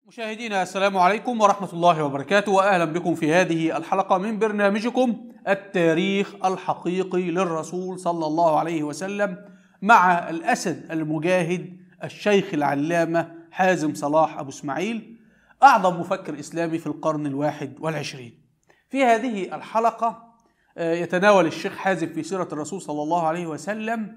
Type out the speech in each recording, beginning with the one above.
مشاهدينا السلام عليكم ورحمة الله وبركاته وأهلا بكم في هذه الحلقة من برنامجكم التاريخ الحقيقي للرسول صلى الله عليه وسلم مع الأسد المجاهد الشيخ العلامة حازم صلاح أبو اسماعيل أعظم مفكر إسلامي في القرن الواحد والعشرين في هذه الحلقة آه، يتناول الشيخ حازم في سيرة الرسول صلى الله عليه وسلم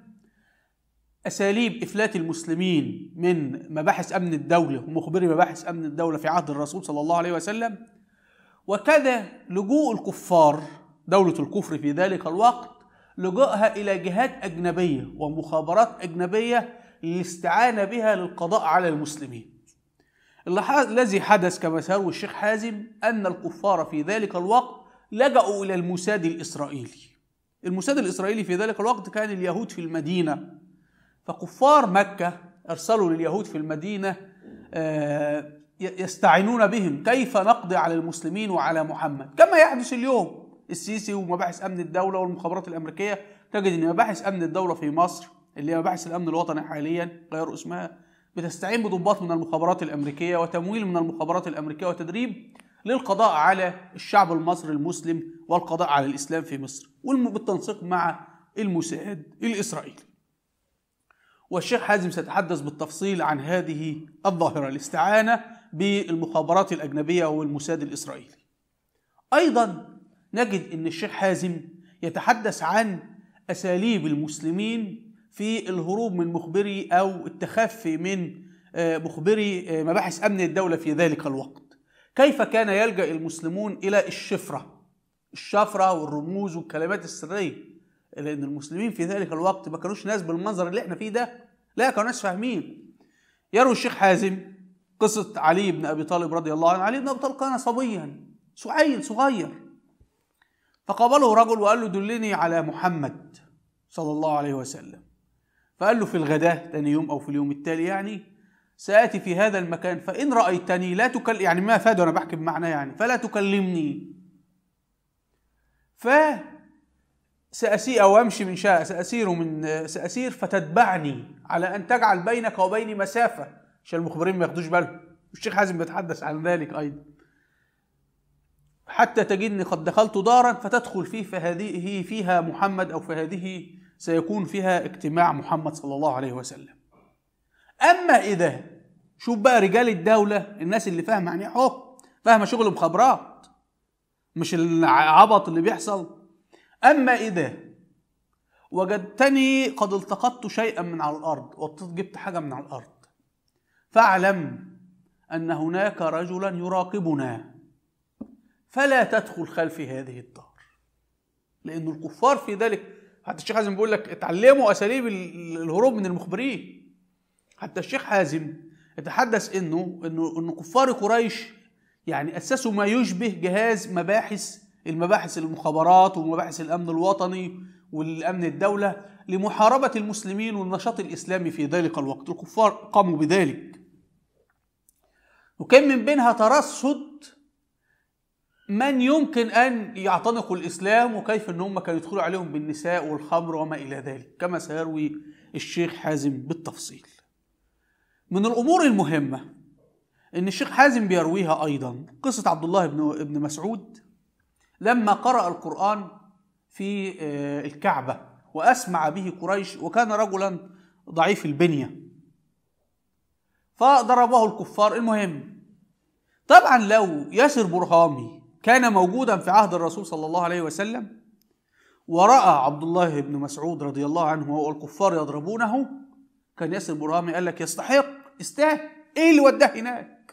أساليب إفلات المسلمين من مباحث أمن الدولة ومخبري مباحث أمن الدولة في عهد الرسول صلى الله عليه وسلم وكذا لجوء الكفار دولة الكفر في ذلك الوقت لجوءها إلى جهات أجنبية ومخابرات أجنبية للاستعانة بها للقضاء على المسلمين اللي ح- الذي حدث كما سيروي الشيخ حازم أن الكفار في ذلك الوقت لجأوا إلى الموساد الإسرائيلي الموساد الإسرائيلي في ذلك الوقت كان اليهود في المدينة فكفار مكة أرسلوا لليهود في المدينة آه، ي- يستعينون بهم كيف نقضي على المسلمين وعلى محمد كما يحدث اليوم السيسي ومباحث أمن الدولة والمخابرات الأمريكية تجد أن مباحث أمن الدولة في مصر اللي هي مباحث الأمن الوطني حاليا غيروا اسمها بتستعين بضباط من المخابرات الأمريكية وتمويل من المخابرات الأمريكية وتدريب للقضاء على الشعب المصري المسلم والقضاء على الإسلام في مصر وبالتنسيق مع الموساد الإسرائيلي والشيخ حازم سيتحدث بالتفصيل عن هذه الظاهرة الاستعانة بالمخابرات الأجنبية والموساد الإسرائيلي أيضا نجد أن الشيخ حازم يتحدث عن أساليب المسلمين في الهروب من مخبري أو التخفي من آه، مخبري آه، مباحث أمن الدولة في ذلك الوقت كيف كان يلجأ المسلمون إلى الشفرة الشفرة والرموز والكلمات السرية لأن المسلمين في ذلك الوقت ما كانوش ناس بالمنظر اللي احنا فيه ده لا كانوا ناس فاهمين يروي الشيخ حازم قصة علي بن أبي طالب رضي الله عنه علي بن أبي طالب كان صبيا سعيل صغير فقابله رجل وقال له دلني على محمد صلى الله عليه وسلم فقال له في الغداء تاني يوم أو في اليوم التالي يعني سآتي في هذا المكان فإن رأيتني لا تكلم يعني ما أفاد وأنا بحكي بمعنى يعني فلا تكلمني ف سأسير أو أمشي من شاء سأسير من سأسير فتتبعني على أن تجعل بينك وبيني مسافة عشان المخبرين ما ياخدوش بالهم الشيخ حازم بيتحدث عن ذلك أيضا حتى تجدني قد دخلت دارا فتدخل فيه فهذه فيها محمد أو فهذه سيكون فيها اجتماع محمد صلى الله عليه وسلم أما إذا شوف بقى رجال الدولة الناس اللي فاهمة يعني إيه حكم فاهمة شغل مخابرات مش العبط اللي بيحصل أما إذا وجدتني قد التقطت شيئا من على الأرض وجبت حاجة من على الأرض فاعلم أن هناك رجلا يراقبنا فلا تدخل خلف هذه الدار لأن الكفار في ذلك حتى الشيخ حازم بيقول لك اتعلموا أساليب ال- الهروب من المخبرين حتى الشيخ حازم يتحدث انه انه انه كفار قريش يعني اسسوا ما يشبه جهاز مباحث المباحث المخابرات ومباحث الامن الوطني والامن الدوله لمحاربه المسلمين والنشاط الاسلامي في ذلك الوقت الكفار قاموا بذلك وكان من بينها ترصد من يمكن ان يعتنقوا الاسلام وكيف ان هم كانوا يدخلوا عليهم بالنساء والخمر وما الى ذلك كما سيروي الشيخ حازم بالتفصيل من الامور المهمه ان الشيخ حازم بيرويها ايضا قصه عبد الله بن ابن مسعود لما قرأ القرآن في آه، الكعبة وأسمع به قريش وكان رجلا ضعيف البنية فضربه الكفار المهم طبعا لو ياسر برهامي كان موجودا في عهد الرسول صلى الله عليه وسلم ورأى عبد الله بن مسعود رضي الله عنه والكفار يضربونه كان ياسر برهامي قال لك يستحق يستاهل ايه اللي وداه هناك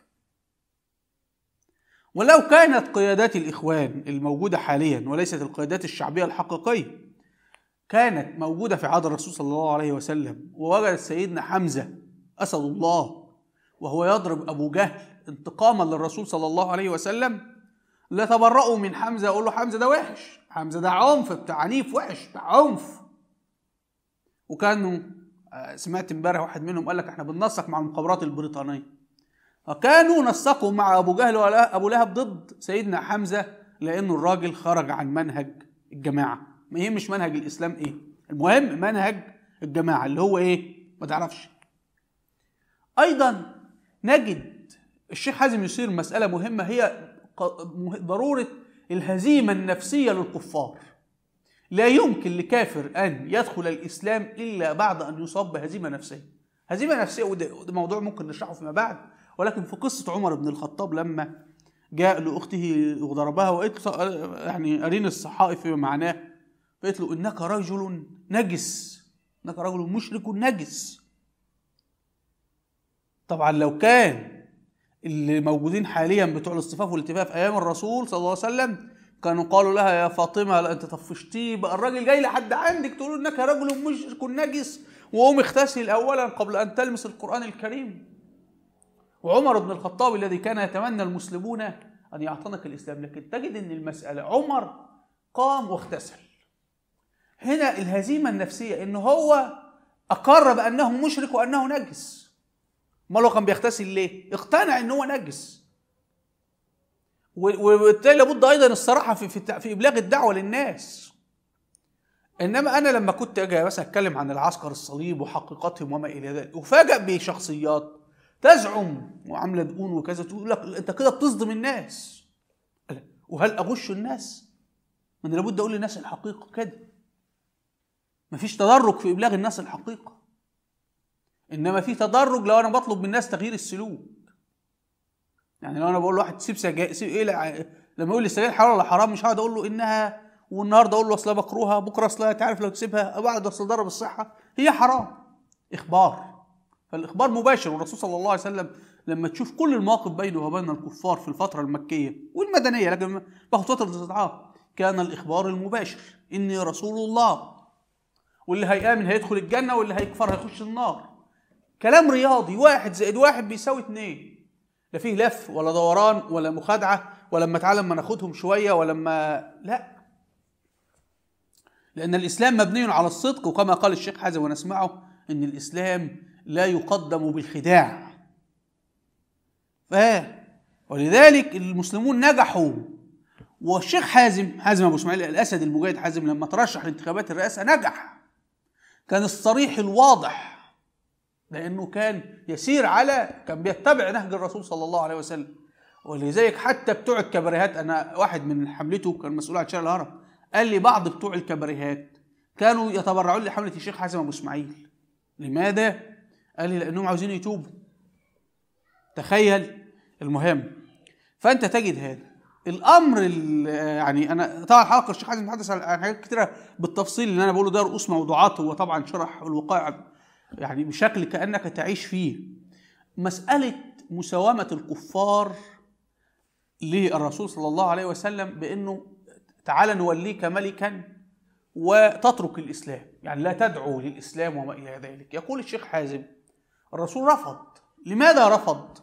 ولو كانت قيادات الإخوان الموجودة حاليا وليست القيادات الشعبية الحقيقية كانت موجودة في عهد الرسول صلى الله عليه وسلم ووجدت سيدنا حمزة أسد الله وهو يضرب أبو جهل انتقاما للرسول صلى الله عليه وسلم لتبرأوا من حمزة يقول له حمزة ده وحش حمزة ده عنف بتاع عنيف وحش بتاع عنف وكانوا آه، سمعت امبارح واحد منهم قال لك احنا بننسق مع المخابرات البريطانيه فكانوا نسقوا مع ابو جهل وابو لهب ضد سيدنا حمزه لانه الراجل خرج عن منهج الجماعه ما يهمش منهج الاسلام ايه المهم منهج الجماعه اللي هو ايه ما تعرفش ايضا نجد الشيخ حازم يصير مسألة مهمة هي ضرورة الهزيمة النفسية للكفار لا يمكن لكافر أن يدخل الإسلام إلا بعد أن يصاب بهزيمة نفسية هزيمة نفسية وده موضوع ممكن نشرحه فيما بعد ولكن في قصة عمر بن الخطاب لما جاء لأخته وضربها وقالت يعني أرين الصحائف فيما معناه فقالت له إنك رجل نجس إنك رجل مشرك نجس طبعا لو كان اللي موجودين حاليا بتوع الاصطفاف والالتفاف ايام الرسول صلى الله عليه وسلم كانوا قالوا لها يا فاطمه لا انت طفشتيه بقى الراجل جاي لحد عندك تقول انك رجل مشرك نجس وقوم اغتسل اولا قبل ان تلمس القران الكريم وعمر بن الخطاب الذي كان يتمنى المسلمون ان يعتنق الاسلام لكن تجد ان المساله عمر قام واغتسل هنا الهزيمه النفسيه ان هو اقر بانه مشرك وانه نجس امال هو كان بيغتسل ليه؟ اقتنع ان هو نجس وبالتالي لابد ايضا الصراحه في في, في ابلاغ الدعوه للناس انما انا لما كنت اجي مثلا اتكلم عن العسكر الصليب وحقيقتهم وما الى ذلك وفاجأ بشخصيات تزعم وعامله دقون وكذا تقول لك انت كده بتصدم الناس وهل اغش الناس؟ من لابد اقول للناس الحقيقه كده مفيش تدرج في ابلاغ الناس الحقيقه انما في تدرج لو انا بطلب من الناس تغيير السلوك يعني لو انا بقول لواحد سيب سجاير سيب ايه لما يقول لي السجاير حلال ولا حرام مش هقعد اقول له انها والنهارده اقول له اصلها مكروهه بكره اصلها انت عارف لو تسيبها بعد اصل ضرب الصحه هي حرام اخبار فالاخبار مباشر والرسول صلى الله عليه وسلم لما تشوف كل المواقف بينه وبين الكفار في الفتره المكيه والمدنيه لكن باخد فتره الاستضعاف كان الاخبار المباشر اني رسول الله واللي هيامن هيدخل الجنه واللي هيكفر هيخش النار كلام رياضي واحد زائد واحد بيساوي اتنين لا فيه لف ولا دوران ولا مخادعة ولما تعالى ما ناخدهم شوية ولما لا لأن الإسلام مبني على الصدق وكما قال الشيخ حازم ونسمعه أن الإسلام لا يقدم بالخداع ف ولذلك المسلمون نجحوا والشيخ حازم حازم ابو اسماعيل الاسد المجاهد حازم لما ترشح لانتخابات الرئاسه نجح كان الصريح الواضح لانه كان يسير على كان بيتبع نهج الرسول صلى الله عليه وسلم ولذلك حتى بتوع الكباريهات انا واحد من حملته كان مسؤول عن شارع الهرم قال لي بعض بتوع الكباريهات كانوا يتبرعون لحمله الشيخ حازم ابو اسماعيل لماذا؟ قال لي لانهم عاوزين يتوبوا تخيل المهم فانت تجد هذا الامر يعني انا طبعا حلقه الشيخ حازم بيتحدث عن حاجات كثيره بالتفصيل اللي انا بقوله ده رؤوس موضوعات هو طبعا شرح الوقائع يعني بشكل كانك تعيش فيه مساله مساومه الكفار للرسول صلى الله عليه وسلم بانه تعالى نوليك ملكا وتترك الاسلام يعني لا تدعو للاسلام وما الى ذلك يقول الشيخ حازم الرسول رفض لماذا رفض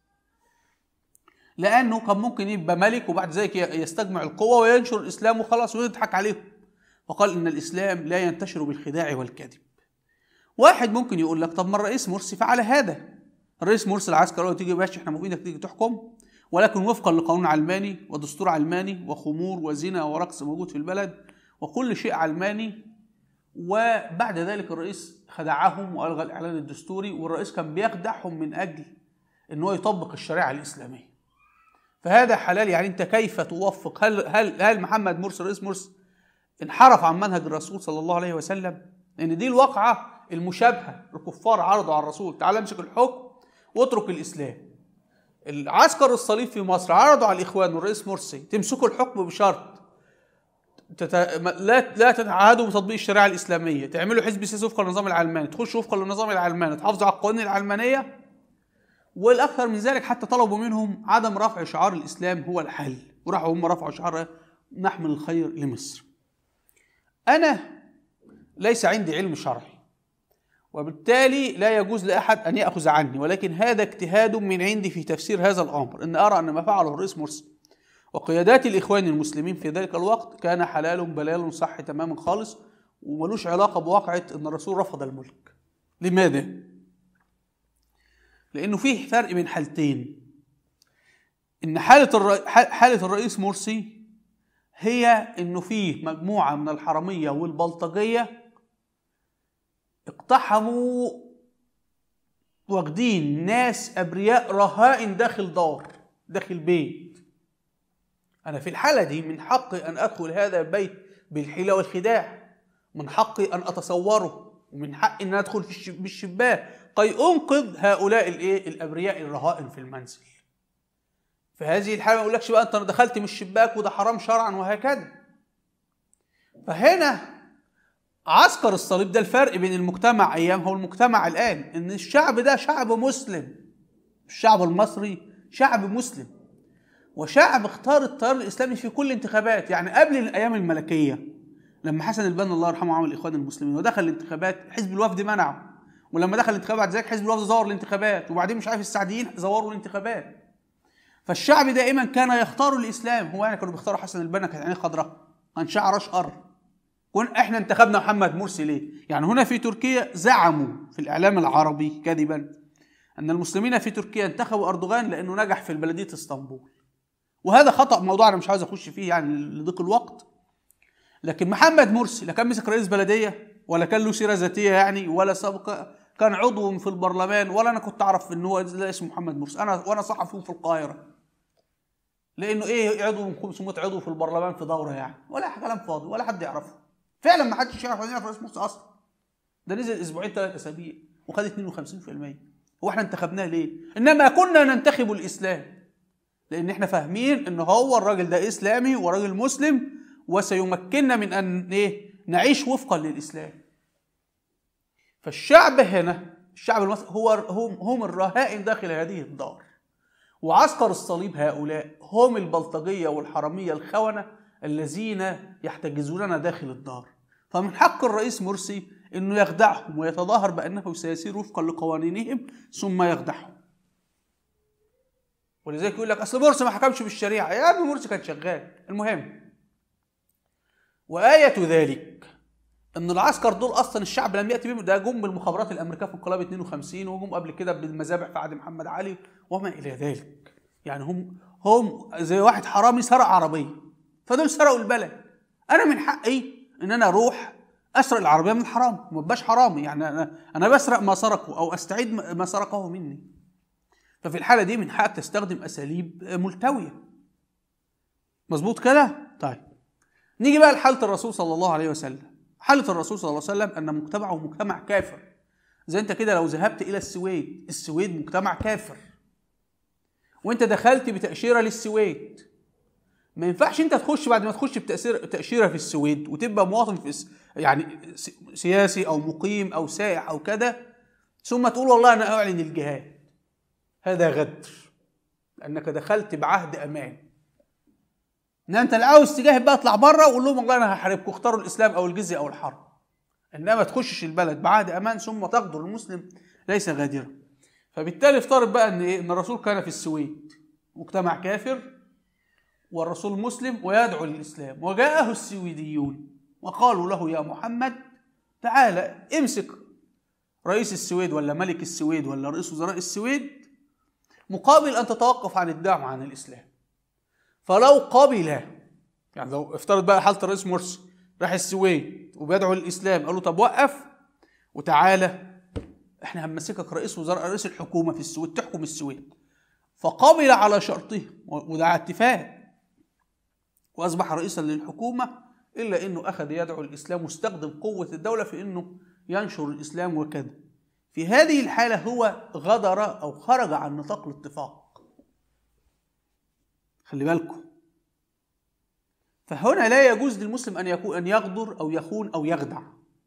لانه كان ممكن يبقى ملك وبعد ذلك يستجمع القوه وينشر الاسلام وخلاص ويضحك عليهم فقال ان الاسلام لا ينتشر بالخداع والكذب واحد ممكن يقول لك طب ما الرئيس مرسي فعل هذا الرئيس مرسي العسكري قال تيجي باشا احنا موافقينك تيجي تحكم ولكن وفقا لقانون علماني ودستور علماني وخمور وزنا ورقص موجود في البلد وكل شيء علماني وبعد ذلك الرئيس خدعهم والغى الاعلان الدستوري والرئيس كان بيخدعهم من اجل ان هو يطبق الشريعه الاسلاميه فهذا حلال يعني انت كيف توفق هل هل هل محمد مرسي رئيس مرسي انحرف عن منهج الرسول صلى الله عليه وسلم لان دي الواقعه المشابهه الكفار عرضوا على الرسول تعال امسك الحكم واترك الاسلام العسكر الصليب في مصر عرضوا على الاخوان والرئيس مرسي تمسكوا الحكم بشرط تت... لا لا تتعهدوا بتطبيق الشريعه الاسلاميه تعملوا حزب سياسي وفقا للنظام العلماني تخشوا وفقا للنظام العلماني تحافظوا على القوانين العلمانيه والاكثر من ذلك حتى طلبوا منهم عدم رفع شعار الاسلام هو الحل وراحوا هم رفعوا شعار نحمل الخير لمصر انا ليس عندي علم شرعي وبالتالي لا يجوز لاحد ان ياخذ عني ولكن هذا اجتهاد من عندي في تفسير هذا الامر ان ارى ان ما فعله الرئيس مرسي وقيادات الاخوان المسلمين في ذلك الوقت كان حلال بلال صح تماما خالص وملوش علاقه بواقعه ان الرسول رفض الملك لماذا لانه فيه فرق بين حالتين ان حاله الر... حاله الرئيس مرسي هي انه فيه مجموعه من الحراميه والبلطجيه اقتحموا واخدين ناس ابرياء رهائن داخل دار داخل بيت انا في الحاله دي من حقي ان ادخل هذا البيت بالحيله والخداع من حقي ان اتصوره ومن حقي ان ادخل في الش- بالشباك كي انقذ هؤلاء الايه الابرياء الرهائن في المنزل في هذه الحاله ما يقولكش بقى انت دخلت من الشباك وده حرام شرعا وهكذا فهنا عسكر الصليب ده الفرق بين المجتمع ايام هو المجتمع الان ان الشعب ده شعب مسلم الشعب المصري شعب مسلم وشعب اختار التيار الاسلامي في كل الانتخابات يعني قبل الايام الملكيه لما حسن البنا الله يرحمه عمل الاخوان المسلمين ودخل الانتخابات حزب الوفد منعه ولما دخل الانتخابات بعد ذلك حزب الوفد زور الانتخابات وبعدين مش عارف السعديين زوروا الانتخابات فالشعب دائما كان يختار الاسلام هو يعني كانوا بيختاروا حسن البنا كانت عينيه خضراء كان شعره اشقر كون احنا انتخبنا محمد مرسي ليه؟ يعني هنا في تركيا زعموا في الاعلام العربي كذبا ان المسلمين في تركيا انتخبوا اردوغان لانه نجح في بلديه اسطنبول. وهذا خطا موضوع انا مش عاوز اخش فيه يعني لضيق الوقت. لكن محمد مرسي لا كان مسك رئيس بلديه ولا كان له سيره ذاتيه يعني ولا سبق كان عضو في البرلمان ولا انا كنت اعرف ان هو لا اسمه محمد مرسي انا وانا صحفي في القاهره. لانه ايه عضو من 500 عضو في البرلمان في دوره يعني ولا كلام فاضي ولا حد يعرفه. فعلا ما حدش يعرف يعرف رئيس مرسي اصلا ده نزل اسبوعين ثلاث اسابيع وخد 52% هو احنا انتخبناه ليه؟ انما كنا ننتخب الاسلام لان احنا فاهمين ان هو الراجل ده اسلامي وراجل مسلم وسيمكننا من ان ايه نعيش وفقا للاسلام فالشعب هنا الشعب المصري هو هم هم الرهائن داخل هذه الدار وعسكر الصليب هؤلاء هم البلطجيه والحراميه الخونه الذين يحتجزوننا داخل الدار فمن حق الرئيس مرسي انه يخدعهم ويتظاهر بانه سيسير وفقا لقوانينهم ثم يخدعهم ولذلك يقول لك اصل مرسي ما حكمش بالشريعه يا ابني مرسي كان شغال المهم وآية ذلك ان العسكر دول اصلا الشعب لم ياتي بهم ده جم بالمخابرات الامريكيه في انقلاب 52 وجم قبل كده بالمذابح في عهد محمد علي وما الى ذلك يعني هم هم زي واحد حرامي سرق عربيه فدول سرقوا البلد انا من حقي ان انا اروح اسرق العربيه من الحرام ما بقاش حرامي يعني انا انا بسرق ما سرقه او استعيد ما سرقه مني ففي الحاله دي من حقك تستخدم اساليب ملتويه مظبوط كده طيب نيجي بقى لحاله الرسول صلى الله عليه وسلم حاله الرسول صلى الله عليه وسلم ان مجتمعه مجتمع كافر زي انت كده لو ذهبت الى السويد السويد مجتمع كافر وانت دخلت بتاشيره للسويد ما ينفعش انت تخش بعد ما تخش بتأثير تأشيرة في السويد وتبقى مواطن في س- يعني س- سياسي او مقيم او سائح او كده ثم تقول والله انا اعلن الجهاد هذا غدر لانك دخلت بعهد امان ان انت اللي عاوز تجاهد بقى اطلع بره وقول لهم والله انا هحاربكم اختاروا الاسلام او الجزيه او الحرب انما تخشش البلد بعهد امان ثم تغدر المسلم ليس غادرا فبالتالي افترض بقى ان ايه ان الرسول كان في السويد مجتمع كافر والرسول مسلم ويدعو للإسلام وجاءه السويديون وقالوا له يا محمد تعالى امسك رئيس السويد ولا ملك السويد ولا رئيس وزراء السويد مقابل أن تتوقف عن الدعوة عن الإسلام فلو قبل يعني لو افترض بقى حالة الرئيس مرسي راح السويد وبيدعو للإسلام قالوا طب وقف وتعالى احنا هنمسكك رئيس وزراء رئيس الحكومة في السويد تحكم السويد فقبل على شرطه وده على اتفاق واصبح رئيسا للحكومه الا انه اخذ يدعو الاسلام واستخدم قوه الدوله في انه ينشر الاسلام وكذا في هذه الحاله هو غدر او خرج عن نطاق الاتفاق خلي بالكم فهنا لا يجوز للمسلم ان يكون ان يغدر او يخون او يخدع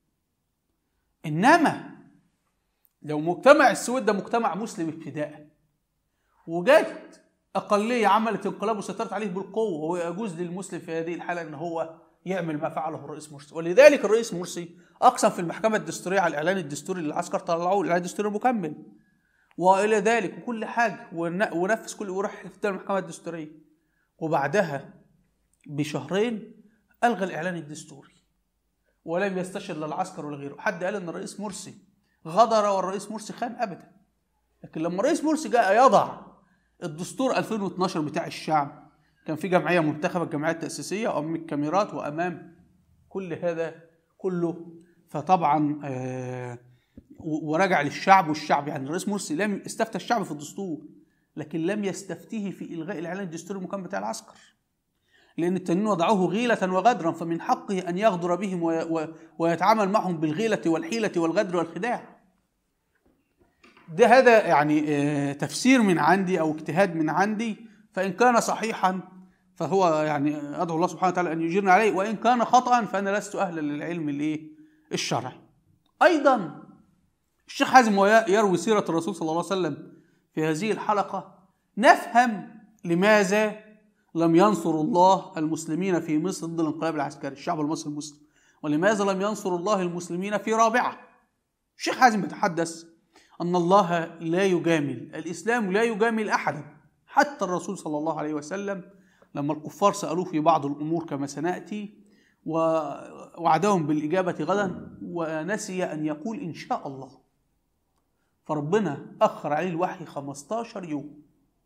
انما لو مجتمع السويد ده مجتمع مسلم ابتداء وجت أقلية عملت انقلاب وسيطرت عليه بالقوة ويجوز للمسلم في هذه الحالة أن هو يعمل ما فعله الرئيس مرسي ولذلك الرئيس مرسي أقسم في المحكمة الدستورية على الإعلان الدستوري للعسكر طلعوه الإعلان الدستوري المكمل وإلى ذلك وكل حاجة ون- ونفذ كل وراح في المحكمة الدستورية وبعدها بشهرين ألغى الإعلان الدستوري ولم يستشر لا العسكر ولا غيره حد قال أن الرئيس مرسي غدر والرئيس مرسي خان أبدا لكن لما الرئيس مرسي جاء يضع الدستور 2012 بتاع الشعب كان في جمعيه منتخبه الجمعيه التاسيسيه وامام الكاميرات وامام كل هذا كله فطبعا آه، و- ورجع للشعب والشعب يعني الرئيس مرسي لم استفتى الشعب في الدستور لكن لم يستفتيه في الغاء الاعلان الدستوري المكان بتاع العسكر لان التانيين وضعوه غيلة وغدرا فمن حقه ان يغدر بهم وي- و- ويتعامل معهم بالغيلة والحيلة والغدر والخداع ده هذا يعني آه، تفسير من عندي او اجتهاد من عندي فان كان صحيحا فهو يعني ادعو الله سبحانه وتعالى ان يجيرنا عليه وان كان خطا فانا لست اهلا للعلم الايه الشرعي ايضا الشيخ حازم وهو يروي سيره الرسول صلى الله عليه وسلم في هذه الحلقه نفهم لماذا لم ينصر الله المسلمين في مصر ضد الانقلاب العسكري الشعب المصري المسلم ولماذا لم ينصر الله المسلمين في رابعه الشيخ حازم يتحدث أن الله لا يجامل الإسلام لا يجامل أحدا حتى الرسول صلى الله عليه وسلم لما الكفار سألوه في بعض الأمور كما سنأتي ووعدهم بالإجابة غدا ونسي أن يقول إن شاء الله فربنا أخر عليه الوحي 15 يوم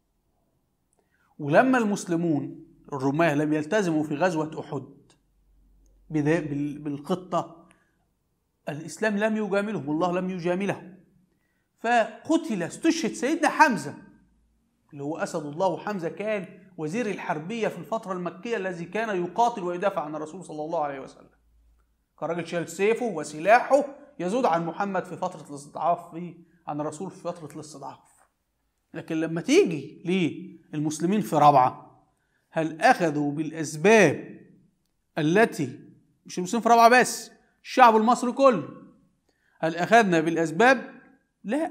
ولما المسلمون الرماة لم يلتزموا في غزوة أحد بذا- بال- بالخطة الإسلام لم يجاملهم والله لم يجاملهم فقتل استشهد سيدنا حمزة اللي هو أسد الله وحمزة كان وزير الحربية في الفترة المكية الذي كان يقاتل ويدافع عن الرسول صلى الله عليه وسلم كان راجل شايل سيفه وسلاحه يزود عن محمد في فترة الاستضعاف في عن الرسول في فترة الاستضعاف لكن لما تيجي للمسلمين في رابعة هل أخذوا بالأسباب التي مش المسلمين في رابعة بس الشعب المصري كله هل أخذنا بالأسباب لا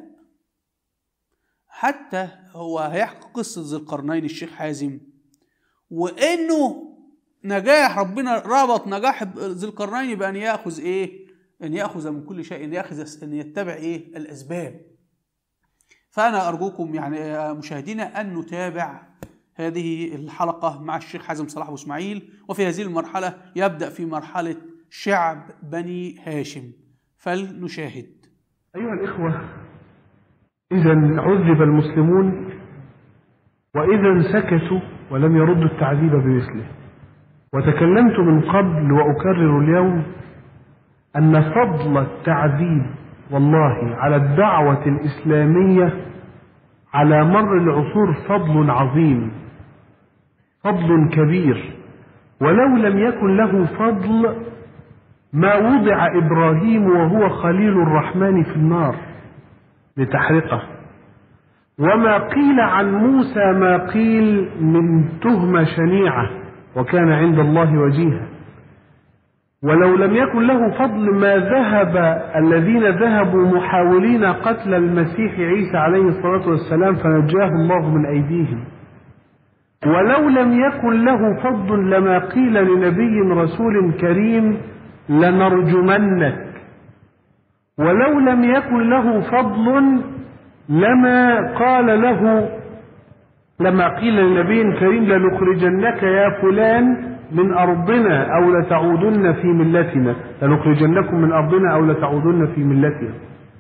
حتى هو هيحكي قصة ذي القرنين الشيخ حازم وإنه نجاح ربنا ربط نجاح ذي القرنين بأن يأخذ إيه؟ أن يأخذ من كل شيء أن يأخذ أن يتبع إيه؟ الأسباب فأنا أرجوكم يعني يا مشاهدينا أن نتابع هذه الحلقة مع الشيخ حازم صلاح وإسماعيل وفي هذه المرحلة يبدأ في مرحلة شعب بني هاشم فلنشاهد أيها الإخوة إذا عذب المسلمون وإذا سكتوا ولم يردوا التعذيب بمثله وتكلمت من قبل وأكرر اليوم أن فضل التعذيب والله على الدعوة الإسلامية على مر العصور فضل عظيم فضل كبير ولو لم يكن له فضل ما وضع إبراهيم وهو خليل الرحمن في النار لتحرقه وما قيل عن موسى ما قيل من تهمة شنيعة وكان عند الله وجيها ولو لم يكن له فضل ما ذهب الذين ذهبوا محاولين قتل المسيح عيسى عليه الصلاة والسلام فنجاه الله من أيديهم ولو لم يكن له فضل لما قيل لنبي رسول كريم لنرجمنك ولو لم يكن له فضل لما قال له لما قيل لنبي كريم لنخرجنك يا فلان من أرضنا أو لتعودن في ملتنا لنخرجنكم من أرضنا أو لتعودن في ملتنا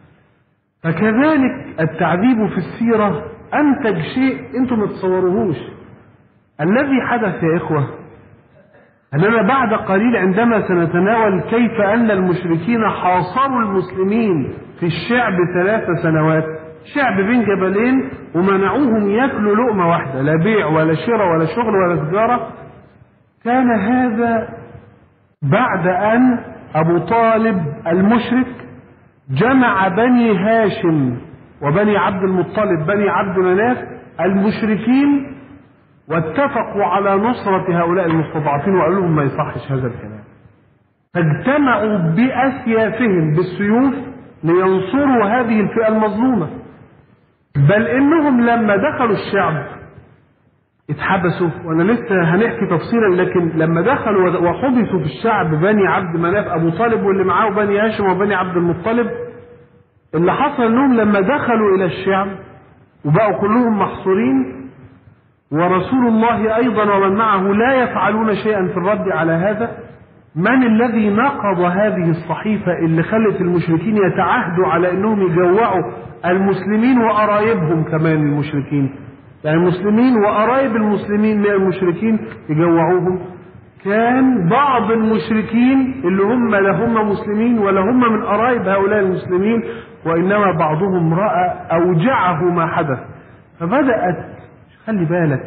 فكذلك التعذيب في السيرة أنتج شيء أنتم ما تتصوروهوش الذي حدث يا إخوة أننا بعد قليل عندما سنتناول كيف أن المشركين حاصروا المسلمين في الشعب ثلاث سنوات شعب بين جبلين ومنعوهم ياكلوا لقمة واحدة لا بيع ولا شراء ولا شغل ولا تجارة كان هذا بعد أن أبو طالب المشرك جمع بني هاشم وبني عبد المطلب بني عبد مناف المشركين واتفقوا على نصرة هؤلاء المستضعفين وقالوا لهم ما يصحش هذا الكلام فاجتمعوا بأسيافهم بالسيوف لينصروا هذه الفئة المظلومة بل إنهم لما دخلوا الشعب اتحبسوا وانا لسه هنحكي تفصيلا لكن لما دخلوا وحبسوا في الشعب بني عبد مناف ابو طالب واللي معاه بني هاشم وبني عبد المطلب اللي حصل انهم لما دخلوا الى الشعب وبقوا كلهم محصورين ورسول الله ايضا ومن معه لا يفعلون شيئا في الرد على هذا من الذي نقض هذه الصحيفة اللي خلت المشركين يتعهدوا على انهم يجوعوا المسلمين وقرايبهم كمان المشركين يعني المسلمين وقرايب المسلمين من المشركين يجوعوهم كان بعض المشركين اللي هم لا هم مسلمين ولا هم من قرايب هؤلاء المسلمين وإنما بعضهم رأى أوجعه ما حدث فبدأت خلي بالك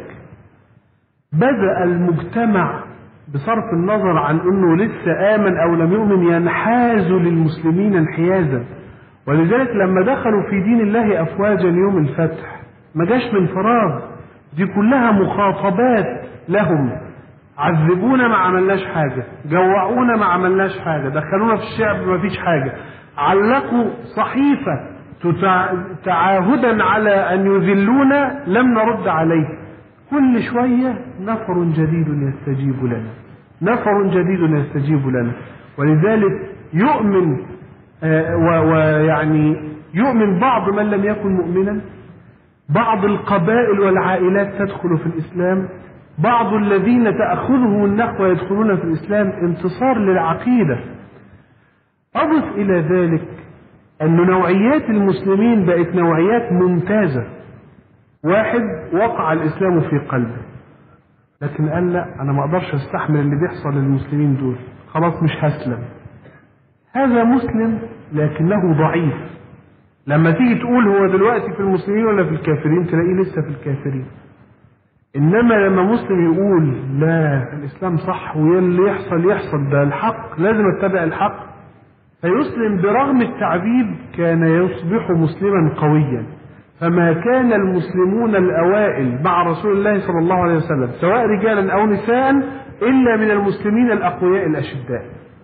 بدأ المجتمع بصرف النظر عن أنه لسه آمن أو لم يؤمن ينحاز للمسلمين انحيازا ولذلك لما دخلوا في دين الله أفواجا يوم الفتح ما جاش من فراغ دي كلها مخاطبات لهم عذبونا ما عملناش حاجة جوعونا ما عملناش حاجة دخلونا في الشعب ما فيش حاجة علقوا صحيفة تتع- تعاهدا على أن يذلونا لم نرد عليه كل شوية نفر جديد يستجيب لنا نفر جديد يستجيب لنا ولذلك يؤمن آه، و- ويعني يؤمن بعض من لم يكن مؤمنا بعض القبائل والعائلات تدخل في الإسلام بعض الذين تأخذهم النخوة يدخلون في الإسلام انتصار للعقيدة أضف إلى ذلك أن نوعيات المسلمين بقت نوعيات ممتازة واحد وقع الإسلام في قلبه لكن قال لا أنا ما أقدرش أستحمل اللي بيحصل للمسلمين دول خلاص مش هسلم هذا مسلم لكنه ضعيف لما تيجي تقول هو دلوقتي في المسلمين ولا في الكافرين تلاقيه لسه في الكافرين انما لما مسلم يقول لا الاسلام صح واللي يحصل يحصل ده الحق لازم اتبع الحق فيسلم برغم التعذيب كان يصبح مسلما قويا فما كان المسلمون الاوائل مع رسول الله صلى الله عليه وسلم سواء رجالا او نساء الا من المسلمين الاقوياء الاشداء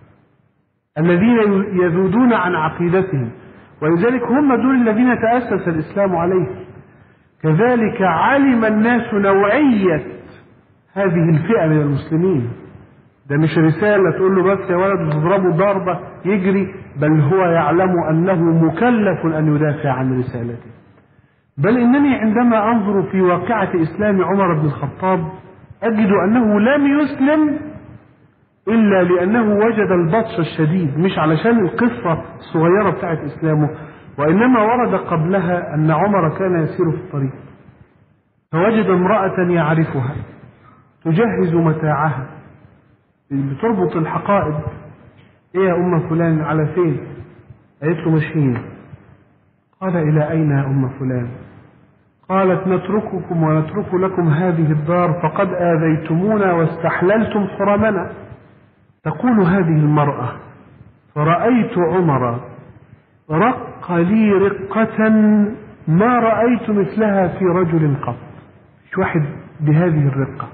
الذين يذودون عن عقيدتهم ولذلك هم دول الذين تأسس الإسلام عليه كذلك علم الناس نوعية هذه الفئة من المسلمين ده مش رسالة تقول له بس يا ولد تضربه ضربة يجري بل هو يعلم أنه مكلف أن يدافع عن رسالته بل إنني عندما أنظر في واقعة إسلام عمر بن الخطاب أجد أنه لم يسلم إلا لأنه وجد البطش الشديد مش علشان القصة الصغيرة بتاعت إسلامه وإنما ورد قبلها أن عمر كان يسير في الطريق فوجد امرأة يعرفها تجهز متاعها بتربط الحقائب ايه يا ام فلان على فين قالت له ماشيين قال الى اين يا ام فلان قالت نترككم ونترك لكم هذه الدار فقد اذيتمونا واستحللتم حرمنا تقول هذه المراه فرايت عمر رق لي رقه ما رايت مثلها في رجل قط مش واحد بهذه الرقه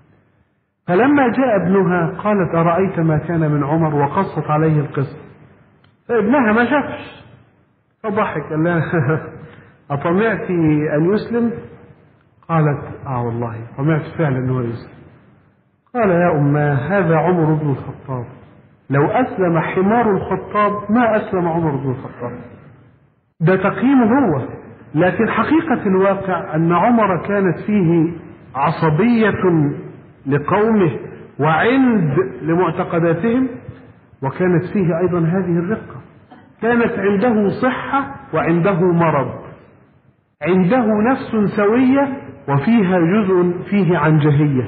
فلما جاء ابنها قالت أرأيت ما كان من عمر وقصت عليه القصة فابنها ما شافش فضحك قال لها أطمعت أن يسلم قالت آه والله طمعت فعلا أنه يسلم قال يا أماه هذا عمر بن الخطاب لو أسلم حمار الخطاب ما أسلم عمر بن الخطاب ده تقييمه هو لكن حقيقة الواقع أن عمر كانت فيه عصبية لقومه وعند لمعتقداتهم وكانت فيه أيضا هذه الرقة كانت عنده صحة وعنده مرض عنده نفس سوية وفيها جزء فيه عنجهية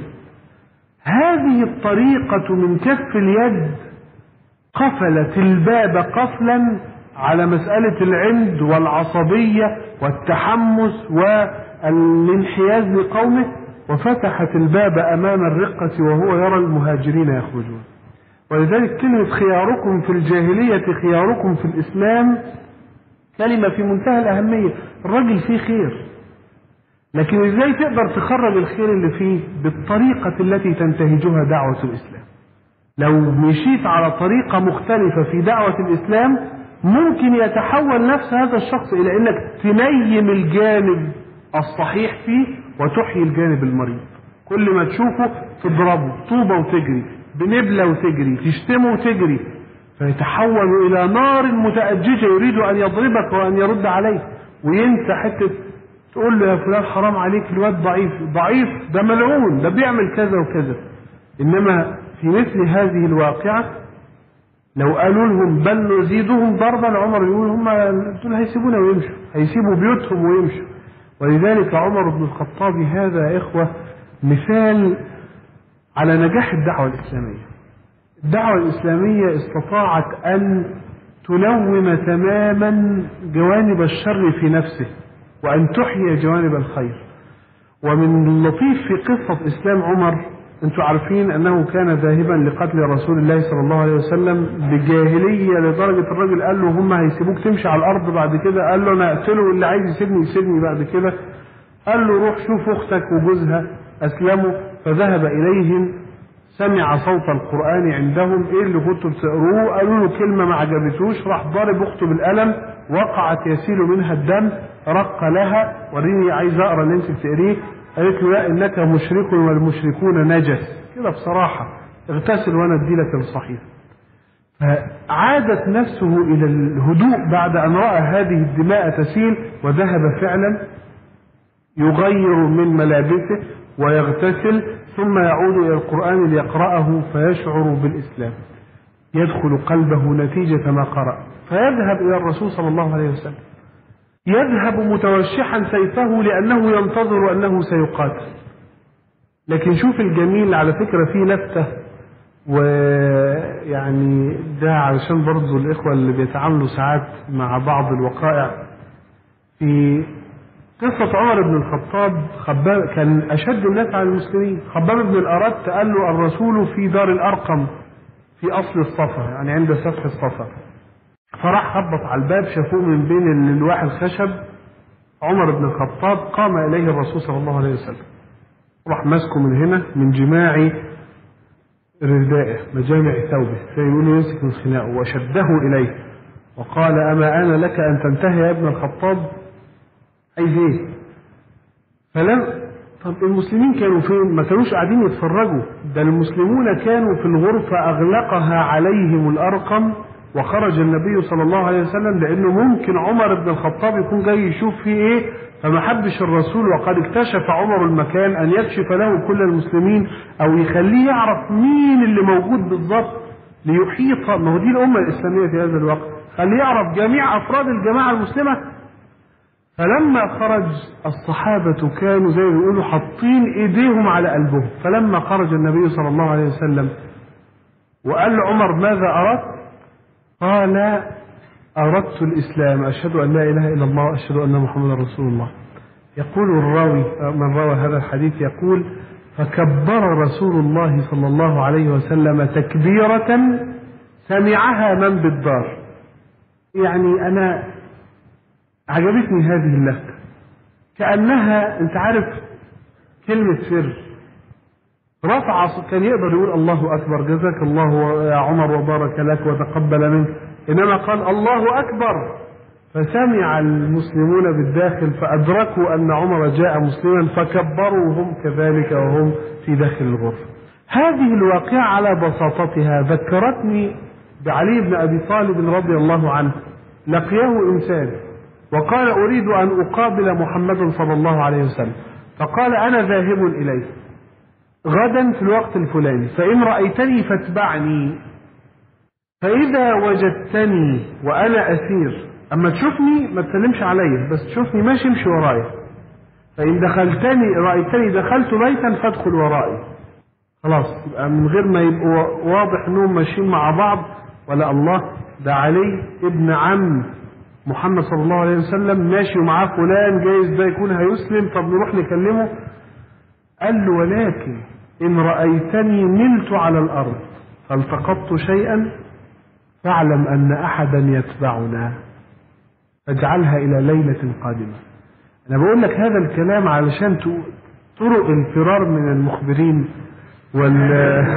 هذه الطريقة من كف اليد قفلت الباب قفلا على مسألة العند والعصبية والتحمس والانحياز لقومه وفتحت الباب أمام الرقة وهو يرى المهاجرين يخرجون ولذلك كلمة خياركم في الجاهلية خياركم في الإسلام كلمة في منتهى الأهمية الراجل فيه خير لكن ازاي تقدر تخرج الخير اللي فيه بالطريقة التي تنتهجها دعوة الإسلام لو مشيت على طريقة مختلفة في دعوة الإسلام ممكن يتحول نفس هذا الشخص إلى أنك تنيم الجانب الصحيح فيه وتحيي الجانب المريض كل ما تشوفه تضربه طوبة وتجري بنبلة وتجري تشتمه وتجري فيتحول إلى نار متأججة يريد أن يضربك وأن يرد عليك وينسى حتة تقول له يا فلان حرام عليك الواد ضعيف ضعيف ده ملعون ده بيعمل كذا وكذا إنما في مثل هذه الواقعة لو قالوا لهم بل نزيدهم ضربا عمر يقول هم دول هيسيبونا ويمشوا هيسيبوا بيوتهم ويمشوا ولذلك عمر بن الخطاب هذا يا إخوة مثال على نجاح الدعوة الإسلامية الدعوة الإسلامية استطاعت أن تنوم تماما جوانب الشر في نفسه وأن تحيي جوانب الخير ومن اللطيف في قصة إسلام عمر أنتم عارفين أنه كان ذاهبا لقتل رسول الله صلى الله عليه وسلم بجاهلية لدرجة الراجل قال له هم هيسيبوك تمشي على الأرض بعد كده قال له أنا أقتله واللي عايز يسيبني يسيبني بعد كده قال له روح شوف أختك وجوزها أسلموا فذهب إليهم سمع صوت القرآن عندهم إيه اللي كنتوا بتقروه قالوا له كلمة ما عجبتوش راح ضارب أخته بالقلم وقعت يسيل منها الدم رق لها وريني عايز أقرأ اللي أنت بتقريه قالت له لا إنك مشرك والمشركون نجس كده بصراحة اغتسل وأنا أدي لك الصحيح فعادت نفسه إلى الهدوء بعد أن رأى هذه الدماء تسيل وذهب فعلا يغير من ملابسه ويغتسل ثم يعود إلى القرآن ليقرأه فيشعر بالإسلام يدخل قلبه نتيجة ما قرأ فيذهب إلى الرسول صلى الله عليه وسلم يذهب متوشحا سيفه لأنه ينتظر أنه سيقاتل لكن شوف الجميل على فكرة فيه لفتة ويعني ده علشان برضو الإخوة اللي بيتعاملوا ساعات مع بعض الوقائع في قصة عمر بن الخطاب خباب كان أشد الناس على المسلمين خباب بن الأرت قال له الرسول في دار الأرقم في أصل الصفا يعني عند سفح الصفا فراح خبط على الباب شافوه من بين الألواح الخشب عمر بن الخطاب قام إليه الرسول صلى الله عليه وسلم راح ماسكه من هنا من جماع ردائه مجامع ثوبه فيقول له يمسك من خناقه وشده إليه وقال أما أنا لك أن تنتهي يا ابن الخطاب عايز ايه فلم طب المسلمين كانوا فين ما كانوش قاعدين يتفرجوا ده المسلمون كانوا في الغرفة أغلقها عليهم الأرقم وخرج النبي صلى الله عليه وسلم لأنه ممكن عمر بن الخطاب يكون جاي يشوف فيه إيه فما حبش الرسول وقد اكتشف عمر المكان أن يكشف له كل المسلمين أو يخليه يعرف مين اللي موجود بالضبط ليحيط ما هو دي الأمة الإسلامية في هذا الوقت خليه يعرف جميع أفراد الجماعة المسلمة فلما خرج الصحابة كانوا زي ما بيقولوا حاطين ايديهم على قلبهم فلما خرج النبي صلى الله عليه وسلم وقال لعمر ماذا أردت قال أردت الإسلام أشهد أن لا إله إلا الله وأشهد أن محمدا رسول الله يقول الراوي من روى هذا الحديث يقول فكبر رسول الله صلى الله عليه وسلم تكبيرة سمعها من بالدار يعني أنا عجبتني هذه اللفتة كأنها أنت عارف كلمة سر رفع كان يقدر يقول الله أكبر جزاك الله يا عمر وبارك لك وتقبل منك إنما قال الله أكبر فسمع المسلمون بالداخل فأدركوا أن عمر جاء مسلما فكبروا هم كذلك وهم في داخل الغرفة هذه الواقعة على بساطتها ذكرتني بعلي بن أبي طالب رضي الله عنه لقيه إنسان وقال أريد أن أقابل محمدا صلى الله عليه وسلم فقال أنا ذاهب إليه غدا في الوقت الفلاني فإن رأيتني فاتبعني فإذا وجدتني وأنا أسير أما تشوفني ما تسلمش عليا بس تشوفني ماشي امشي ورايا فإن دخلتني رأيتني دخلت بيتا فادخل ورائي خلاص يبقى من غير ما يبقوا واضح انهم ماشيين مع بعض ولا الله ده علي ابن عم محمد صلى الله عليه وسلم ماشي ومعاه فلان جايز ده يكون هيسلم طب نروح نكلمه قال له ولكن إن رأيتني نلت على الأرض فالتقطت شيئا فاعلم أن أحدا يتبعنا فاجعلها إلى ليلة قادمة أنا بقول لك هذا الكلام علشان طرق الفرار من المخبرين وال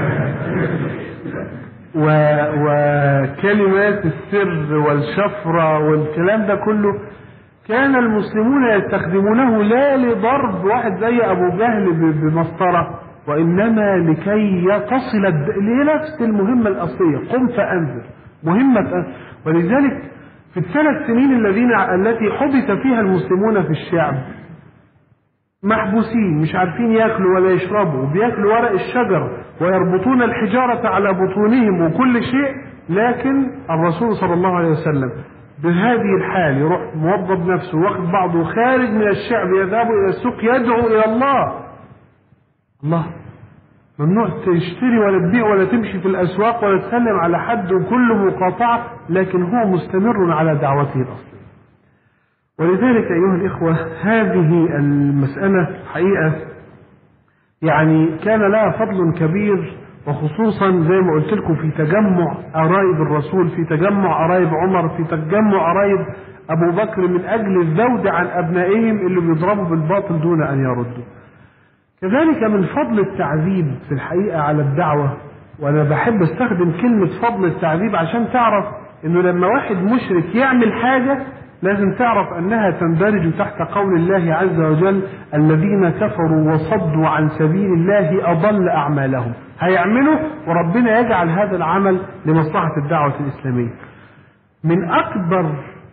و... وكلمات السر والشفرة والكلام ده كله كان المسلمون يستخدمونه لا لضرب واحد زي أبو جهل بمسطرة وإنما لكي تصل الد... لنفس المهمة الأصلية قم فأنذر مهمة ولذلك في الثلاث سنين الذين التي حبس فيها المسلمون في الشعب محبوسين مش عارفين ياكلوا ولا يشربوا وبياكلوا ورق الشجر ويربطون الحجارة على بطونهم وكل شيء لكن الرسول صلى الله عليه وسلم بهذه الحال يروح موظف نفسه واخد بعضه خارج من الشعب يذهب إلى السوق يدعو إلى الله الله ممنوع تشتري ولا تبيع ولا تمشي في الأسواق ولا تسلم على حد وكله مقاطعة لكن هو مستمر على دعوته الأصلية ولذلك أيها الإخوة هذه المسألة حقيقة يعني كان لها فضل كبير وخصوصا زي ما قلت لكم في تجمع قرايب الرسول في تجمع قرايب عمر في تجمع قرايب أبو بكر من أجل الذود عن أبنائهم اللي بيضربوا بالباطل دون أن يردوا كذلك من فضل التعذيب في الحقيقة على الدعوة وأنا بحب استخدم كلمة فضل التعذيب عشان تعرف إنه لما واحد مشرك يعمل حاجة لازم تعرف أنها تندرج تحت قول الله عز وجل الذين كفروا وصدوا عن سبيل الله أضل أعمالهم هيعملوا وربنا يجعل هذا العمل لمصلحة الدعوة الإسلامية من أكبر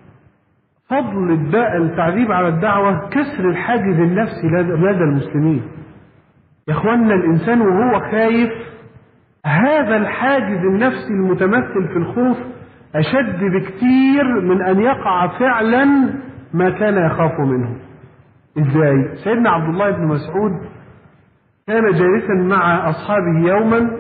فضل التعذيب على الدعوة كسر الحاجز النفسي لدى المسلمين يا اخوانا الانسان وهو خايف هذا الحاجز النفسي المتمثل في الخوف اشد بكتير من ان يقع فعلا ما كان يخاف منه ازاي سيدنا عبد الله بن مسعود كان جالسا مع اصحابه يوما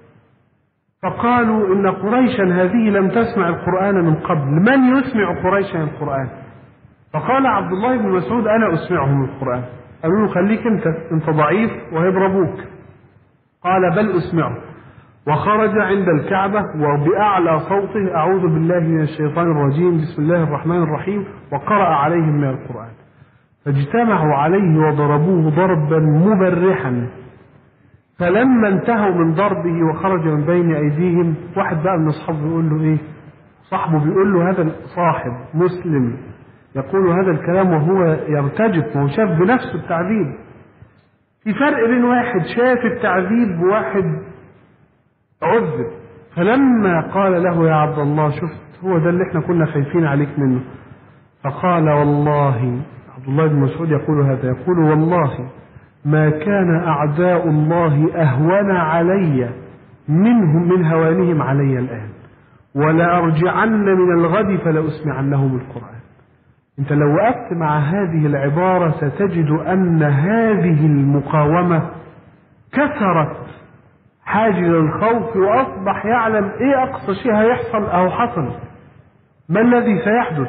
فقالوا ان قريشا هذه لم تسمع القران من قبل من يسمع قريشا القران فقال عبد الله بن مسعود انا اسمعهم القران قالوا له خليك انت انت ضعيف وهيضربوك قال بل اسمعه وخرج عند الكعبة وبأعلى صوته أعوذ بالله من الشيطان الرجيم بسم الله الرحمن الرحيم وقرأ عليهم من القرآن فاجتمعوا عليه وضربوه ضربا مبرحا فلما انتهوا من ضربه وخرج من بين أيديهم واحد بقى من أصحابه بيقول له إيه صاحبه بيقول له هذا صاحب مسلم يقول هذا الكلام وهو يرتجف وهو شاف بنفسه التعذيب في فرق بين واحد شاف التعذيب وواحد عذب فلما قال له يا عبد الله شفت هو ده اللي احنا كنا خايفين عليك منه فقال والله عبد الله بن مسعود يقول هذا يقول والله ما كان أعداء الله أهون علي منهم من هوانهم علي الآن ولأرجعن من الغد فلأسمعنهم القرآن انت لو وقفت مع هذه العبارة ستجد ان هذه المقاومة كسرت حاجز الخوف واصبح يعلم ايه اقصى شيء هيحصل او حصل ما الذي سيحدث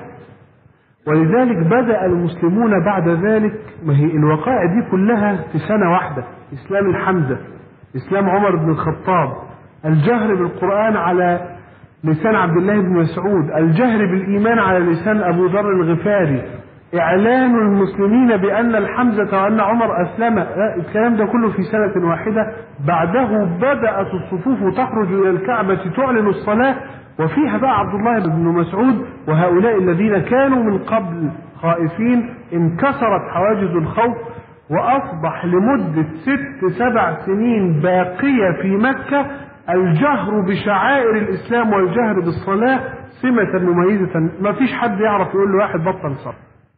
ولذلك بدأ المسلمون بعد ذلك ما هي الوقائع دي كلها في سنة واحدة إسلام الحمزة إسلام عمر بن الخطاب الجهر بالقرآن على لسان عبد الله بن مسعود الجهر بالإيمان على لسان أبو ذر الغفاري إعلان المسلمين بأن الحمزة وأن عمر أسلم الكلام ده كله في سنة واحدة بعده بدأت الصفوف تخرج إلى الكعبة تعلن الصلاة وفيها بقى عبد الله بن مسعود وهؤلاء الذين كانوا من قبل خائفين انكسرت حواجز الخوف وأصبح لمدة ست سبع سنين باقية في مكة الجهر بشعائر الإسلام والجهر بالصلاة سمة مميزة ما فيش حد يعرف يقول له واحد بطل صلاة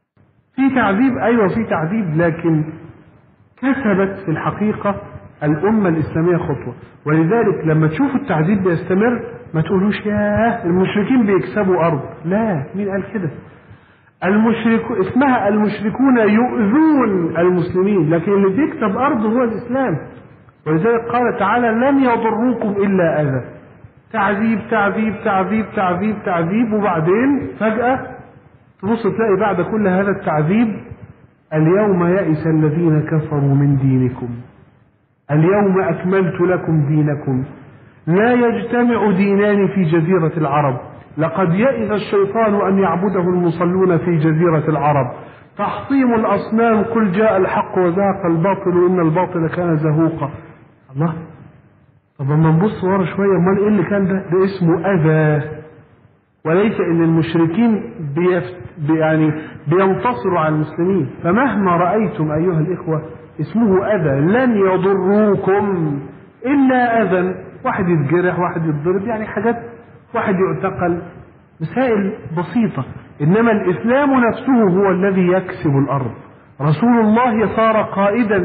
في تعذيب أيوة في تعذيب لكن كسبت في الحقيقة الأمة الإسلامية خطوة ولذلك لما تشوفوا التعذيب بيستمر ما تقولوش ياه المشركين بيكسبوا أرض لا مين قال كده المشرك اسمها المشركون يؤذون المسلمين لكن اللي بيكسب أرض هو الإسلام ولذلك قال تعالى لن يضروكم إلا أذى تعذيب تعذيب تعذيب تعذيب تعذيب وبعدين فجأة تبص تلاقي بعد كل هذا التعذيب اليوم يئس الذين كفروا من دينكم اليوم أكملت لكم دينكم لا يجتمع دينان في جزيرة العرب لقد يئس الشيطان أن يعبده المصلون في جزيرة العرب تحطيم الأصنام قل جاء الحق وزهق الباطل إن الباطل كان زهوقا الله طب لما نبص ورا شوية امال ايه اللي كان ده ده اسمه أذى وليس ان المشركين بيفت يعني بينتصروا على المسلمين فمهما رأيتم أيها الإخوة اسمه أذى لن يضروكم إلا أذى واحد يتجرح واحد يتضرب يعني حاجات واحد يعتقل مسائل بسيطة إنما الإسلام نفسه هو الذي يكسب الأرض رسول الله صار قائدا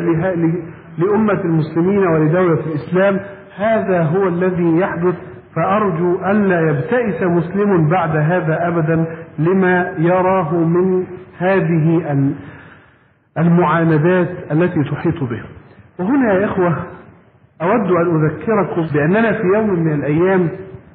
لأمة المسلمين ولدولة الإسلام هذا هو الذي يحدث فأرجو ألا يبتئس مسلم بعد هذا أبدا لما يراه من هذه المعاندات التي تحيط به وهنا يا إخوة أود أن أذكركم بأننا في يوم من الأيام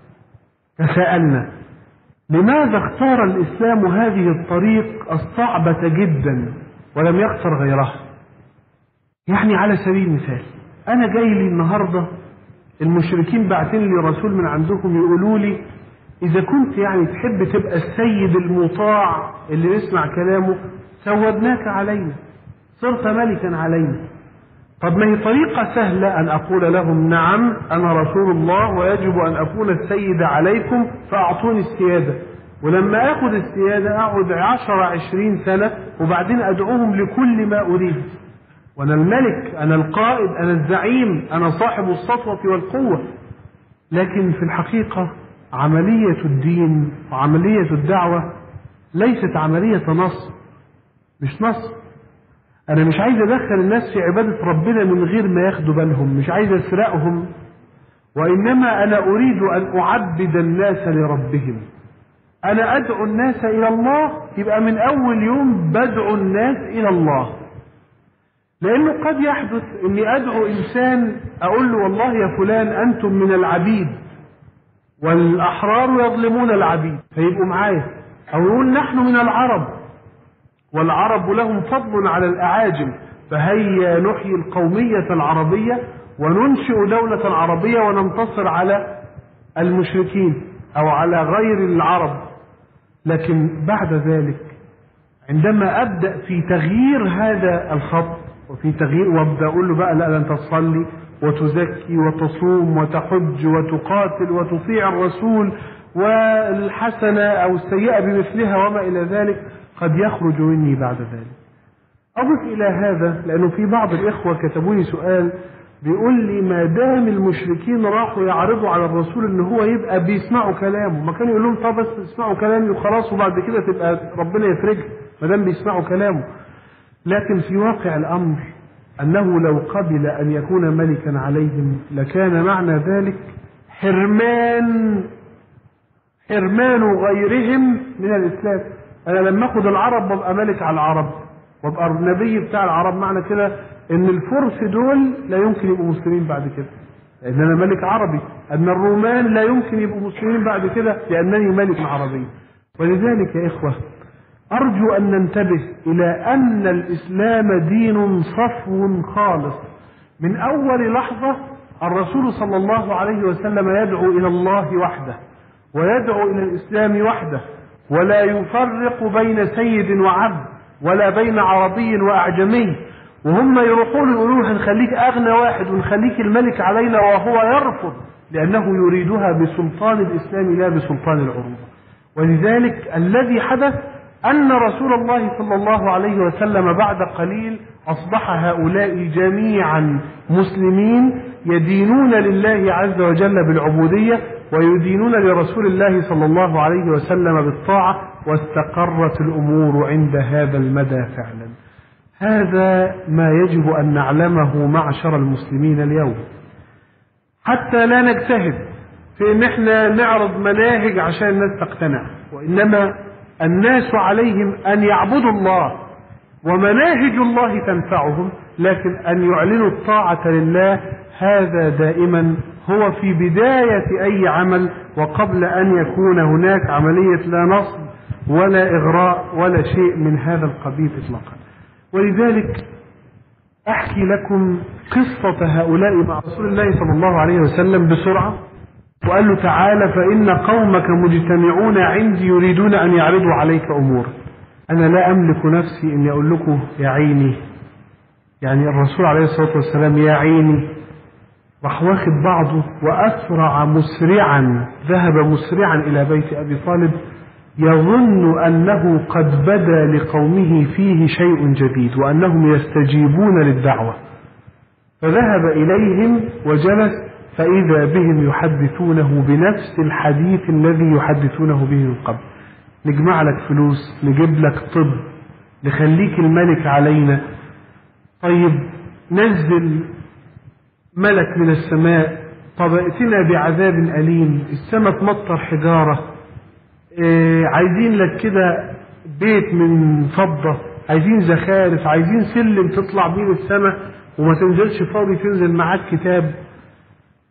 تساءلنا لماذا اختار الإسلام هذه الطريق الصعبة جدا ولم يختر غيرها يعني على سبيل المثال أنا جاي لي النهاردة المشركين بعتين لي رسول من عندكم يقولوا لي إذا كنت يعني تحب تبقى السيد المطاع اللي نسمع كلامه سودناك علينا صرت ملكا علينا طب ما هي طريقة سهلة أن أقول لهم نعم أنا رسول الله ويجب أن أكون السيد عليكم فأعطوني السيادة ولما أخذ السيادة أقعد عشر عشرين سنة وبعدين أدعوهم لكل ما أريد وأنا الملك أنا القائد أنا الزعيم أنا صاحب السطوة والقوة لكن في الحقيقة عملية الدين وعملية الدعوة ليست عملية نصب مش نصب أنا مش عايز أدخل الناس في عبادة ربنا من غير ما ياخدوا بالهم مش عايز أسرقهم وإنما أنا أريد أن أعبد الناس لربهم أنا أدعو الناس إلى الله يبقى من أول يوم بدعو الناس إلى الله لأنه قد يحدث أني أدعو إنسان أقول له والله يا فلان أنتم من العبيد والأحرار يظلمون العبيد فيبقوا معايا أو يقول نحن من العرب والعرب لهم فضل على الأعاجم فهيا نحيي القومية العربية وننشئ دولة عربية وننتصر على المشركين أو على غير العرب لكن بعد ذلك عندما أبدأ في تغيير هذا الخط وفي تغيير وابدأ أقول له بقى لا أنت تصلي وتزكي وتصوم وتحج وتقاتل وتطيع الرسول والحسنة أو السيئة بمثلها وما إلى ذلك قد يخرج مني بعد ذلك أضف إلى هذا لأنه في بعض الإخوة كتبوا لي سؤال بيقول لي ما دام المشركين راحوا يعرضوا على الرسول ان هو يبقى بيسمعوا كلامه ما كان يقول لهم طب بس اسمعوا كلامي وخلاص وبعد كده تبقى ربنا يفرجها ما دام بيسمعوا كلامه لكن في واقع الامر انه لو قبل ان يكون ملكا عليهم لكان معنى ذلك حرمان حرمان غيرهم من الاسلام انا لما اخد العرب ببقى ملك على العرب وابقى النبي بتاع العرب معنى كده ان الفرس دول لا يمكن يبقوا مسلمين بعد كده لان انا ملك عربي ان الرومان لا يمكن يبقوا مسلمين بعد كده لانني ملك عربي ولذلك يا اخوه ارجو ان ننتبه الى ان الاسلام دين صفو خالص من اول لحظه الرسول صلى الله عليه وسلم يدعو الى الله وحده ويدعو الى الاسلام وحده ولا يفرق بين سيد وعبد ولا بين عربي واعجمي وهم يروحون يقولون هنخليك اغنى واحد ونخليك الملك علينا وهو يرفض لانه يريدها بسلطان الاسلام لا بسلطان العروبه ولذلك الذي حدث ان رسول الله صلى الله عليه وسلم بعد قليل اصبح هؤلاء جميعا مسلمين يدينون لله عز وجل بالعبوديه ويدينون لرسول الله صلى الله عليه وسلم بالطاعه واستقرت الامور عند هذا المدى فعلا هذا ما يجب ان نعلمه معشر المسلمين اليوم حتى لا نجتهد في ان احنا نعرض مناهج عشان الناس تقتنع وانما الناس عليهم ان يعبدوا الله ومناهج الله تنفعهم لكن ان يعلنوا الطاعه لله هذا دائما هو في بدايه اي عمل وقبل ان يكون هناك عمليه لا نصب ولا اغراء ولا شيء من هذا القبيل اطلاقا ولذلك احكي لكم قصه هؤلاء مع رسول الله صلى الله عليه وسلم بسرعه وقال له تعالى فإن قومك مجتمعون عندي يريدون أن يعرضوا عليك أمور أنا لا أملك نفسي إني أقول لكم يا عيني يعني الرسول عليه الصلاة والسلام يا عيني راح واخد بعضه وأسرع مسرعا ذهب مسرعا إلى بيت أبي طالب يظن أنه قد بدا لقومه فيه شيء جديد وأنهم يستجيبون للدعوة فذهب إليهم وجلس فإذا بهم يحدثونه بنفس الحديث الذي يحدثونه به من قبل نجمع لك فلوس نجيب لك طب نخليك الملك علينا طيب نزل ملك من السماء طب ائتنا بعذاب أليم السماء تمطر حجارة إيه عايزين لك كده بيت من فضة عايزين زخارف عايزين سلم تطلع بيه السماء وما تنزلش فاضي تنزل معاك كتاب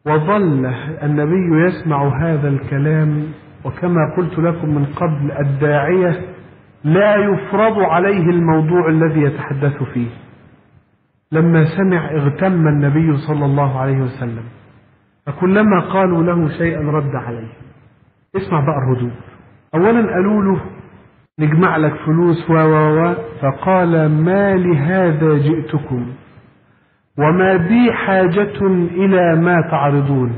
وظل النبي يسمع هذا الكلام وكما قلت لكم من قبل الداعية لا يفرض عليه الموضوع الذي يتحدث فيه لما سمع اغتم النبي صلى الله عليه وسلم فكلما قالوا له شيئا رد عليه اسمع بقى الردود اولا قالوا له نجمع لك فلوس و و و فقال ما لهذا جئتكم وما بي حاجة إلى ما تعرضون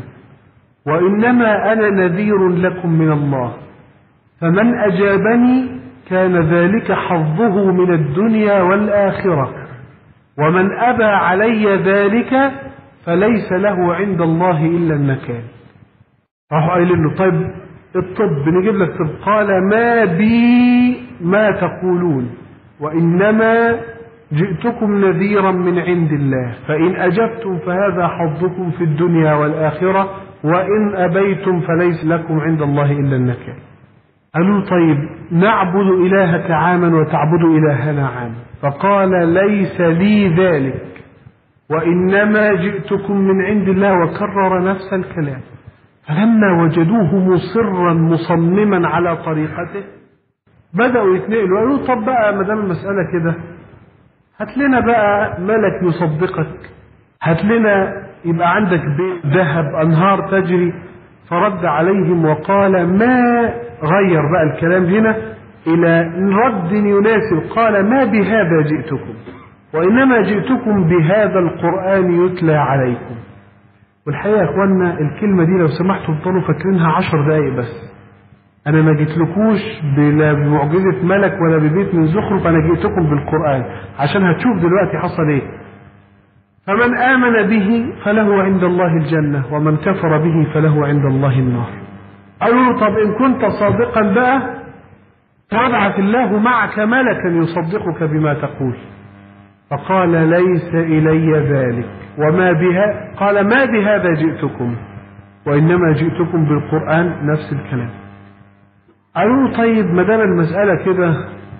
وإنما أنا نذير لكم من الله فمن أجابني كان ذلك حظه من الدنيا والآخرة ومن أبى علي ذلك فليس له عند الله إلا النكال راحوا قايلين له طيب الطب نجيب لك طب قال ما بي ما تقولون وإنما جئتكم نذيرا من عند الله فإن أجبتم فهذا حظكم في الدنيا والآخرة وإن أبيتم فليس لكم عند الله إلا النكال قالوا طيب نعبد إلهك عاما وتعبد إلهنا عاما فقال ليس لي ذلك وإنما جئتكم من عند الله وكرر نفس الكلام فلما وجدوه مصرا مصمما على طريقته بدأوا يتنقلوا قالوا طب بقى ما دام المسألة كده هات لنا بقى ملك يصدقك هات لنا يبقى عندك بيت ذهب أنهار تجري فرد عليهم وقال ما غير بقى الكلام هنا إلى رد يناسب قال ما بهذا جئتكم وإنما جئتكم بهذا القرآن يتلى عليكم والحقيقة يا إخوانا الكلمة دي لو سمحتوا تفضلوا فاكرينها عشر دقايق بس أنا ما جيتلكوش بلا بمعجزة ملك ولا ببيت من زخرف أنا جئتكم بالقرآن عشان هتشوف دلوقتي حصل إيه فمن آمن به فله عند الله الجنة ومن كفر به فله عند الله النار قالوا له طب إن كنت صادقا بقى فابعث الله معك ملكا يصدقك بما تقول فقال ليس إلي ذلك وما بها قال ما بهذا جئتكم وإنما جئتكم بالقرآن نفس الكلام قالوا له طيب ما دام المسألة كده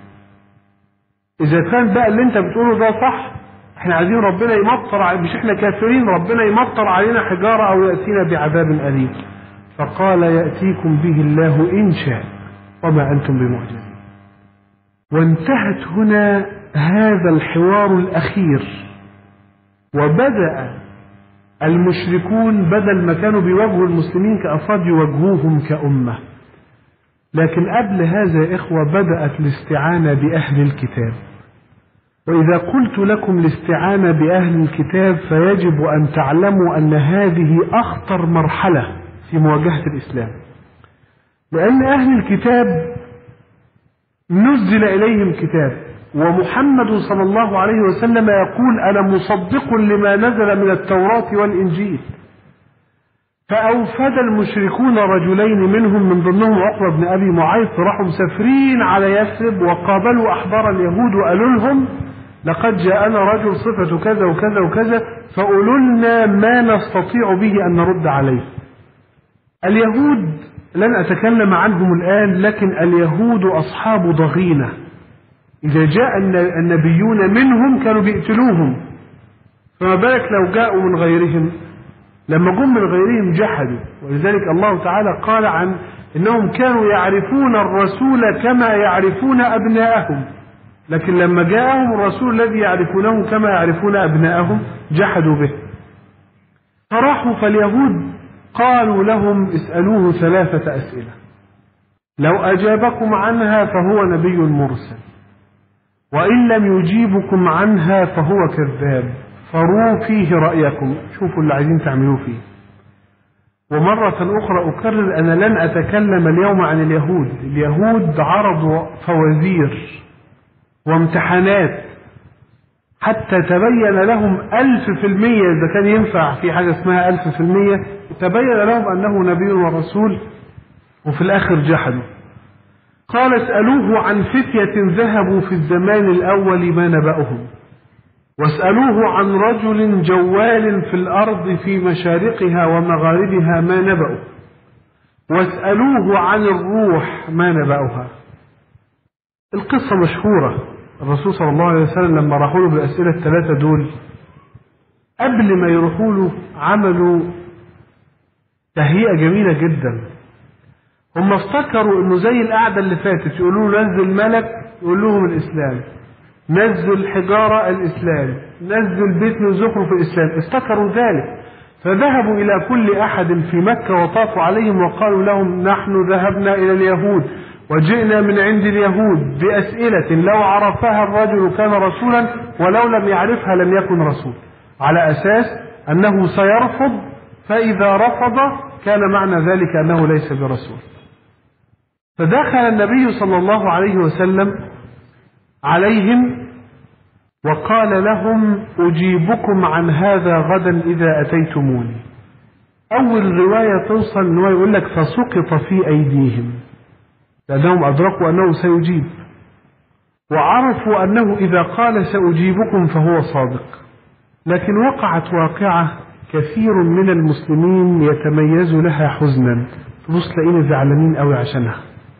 إذا كان بقى اللي أنت بتقوله ده صح احنا عايزين ربنا يمطر ع- مش احنا كافرين ربنا يمطر علينا حجارة أو يأتينا بعذاب أليم فقال يأتيكم به الله إن شاء وما أنتم بمعجزين وانتهت هنا هذا الحوار الأخير وبدأ المشركون بدل ما كانوا بيواجهوا المسلمين كأفراد يواجهوهم كأمة لكن قبل هذا يا إخوة بدأت الاستعانة بأهل الكتاب وإذا قلت لكم الاستعانة بأهل الكتاب فيجب أن تعلموا أن هذه أخطر مرحلة في مواجهة الإسلام لأن أهل الكتاب نزل إليهم كتاب ومحمد صلى الله عليه وسلم يقول أنا مصدق لما نزل من التوراة والإنجيل فأوفد المشركون رجلين منهم من ضمنهم عقبة بن أبي معيط راحوا مسافرين على يثرب وقابلوا أحبار اليهود وقالوا لهم لقد جاءنا رجل صفة كذا وكذا وكذا فقولوا لنا ما نستطيع به أن نرد عليه اليهود لن أتكلم عنهم الآن لكن اليهود أصحاب ضغينة إذا جاء الن- النبيون منهم كانوا بيقتلوهم فما بالك لو جاءوا من غيرهم لما جم من غيرهم جحدوا ولذلك الله تعالى قال عن انهم كانوا يعرفون الرسول كما يعرفون ابناءهم لكن لما جاءهم الرسول الذي يعرفونه كما يعرفون ابناءهم جحدوا به فراحوا فاليهود قالوا لهم اسالوه ثلاثه اسئله لو اجابكم عنها فهو نبي مرسل وان لم يجيبكم عنها فهو كذاب فروا فيه رأيكم شوفوا اللي عايزين تعملوه فيه ومرة أخرى أكرر أنا لن أتكلم اليوم عن اليهود اليهود عرضوا فوازير وامتحانات حتى تبين لهم ألف في المية إذا كان ينفع في حاجة اسمها ألف في المية تبين لهم أنه نبي ورسول وفي الآخر جحدوا قال اسألوه عن فتية ذهبوا في الزمان الأول ما نبأهم واسألوه عن رجل جوال في الأرض في مشارقها ومغاربها ما نبأه واسألوه عن الروح ما نبأها القصة مشهورة الرسول صلى الله عليه وسلم لما راحوا له بالأسئلة الثلاثة دول قبل ما يروحوا له عملوا تهيئة جميلة جدا هم افتكروا انه زي القعدة اللي فاتت يقولوا له نزل ملك يقول لهم الاسلام نزل حجارة الاسلام نزل بيت من زخرف الاسلام افتكروا ذلك فذهبوا الى كل احد في مكة وطافوا عليهم وقالوا لهم نحن ذهبنا الى اليهود وجئنا من عند اليهود بأسئلة لو عرفها الرجل كان رسولا ولو لم يعرفها لم يكن رسول على أساس أنه سيرفض فإذا رفض كان معنى ذلك أنه ليس برسول فدخل النبي صلى الله عليه وسلم عليهم وقال لهم أجيبكم عن هذا غدا إذا أتيتموني أول رواية توصل أنه يقول لك فسقط في أيديهم لأنهم أدركوا أنه سيجيب وعرفوا أنه إذا قال سأجيبكم فهو صادق لكن وقعت واقعة كثير من المسلمين يتميز لها حزنا تبص تلاقينا زعلانين قوي عشانها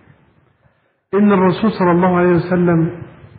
إن الرسول صلى الله عليه وسلم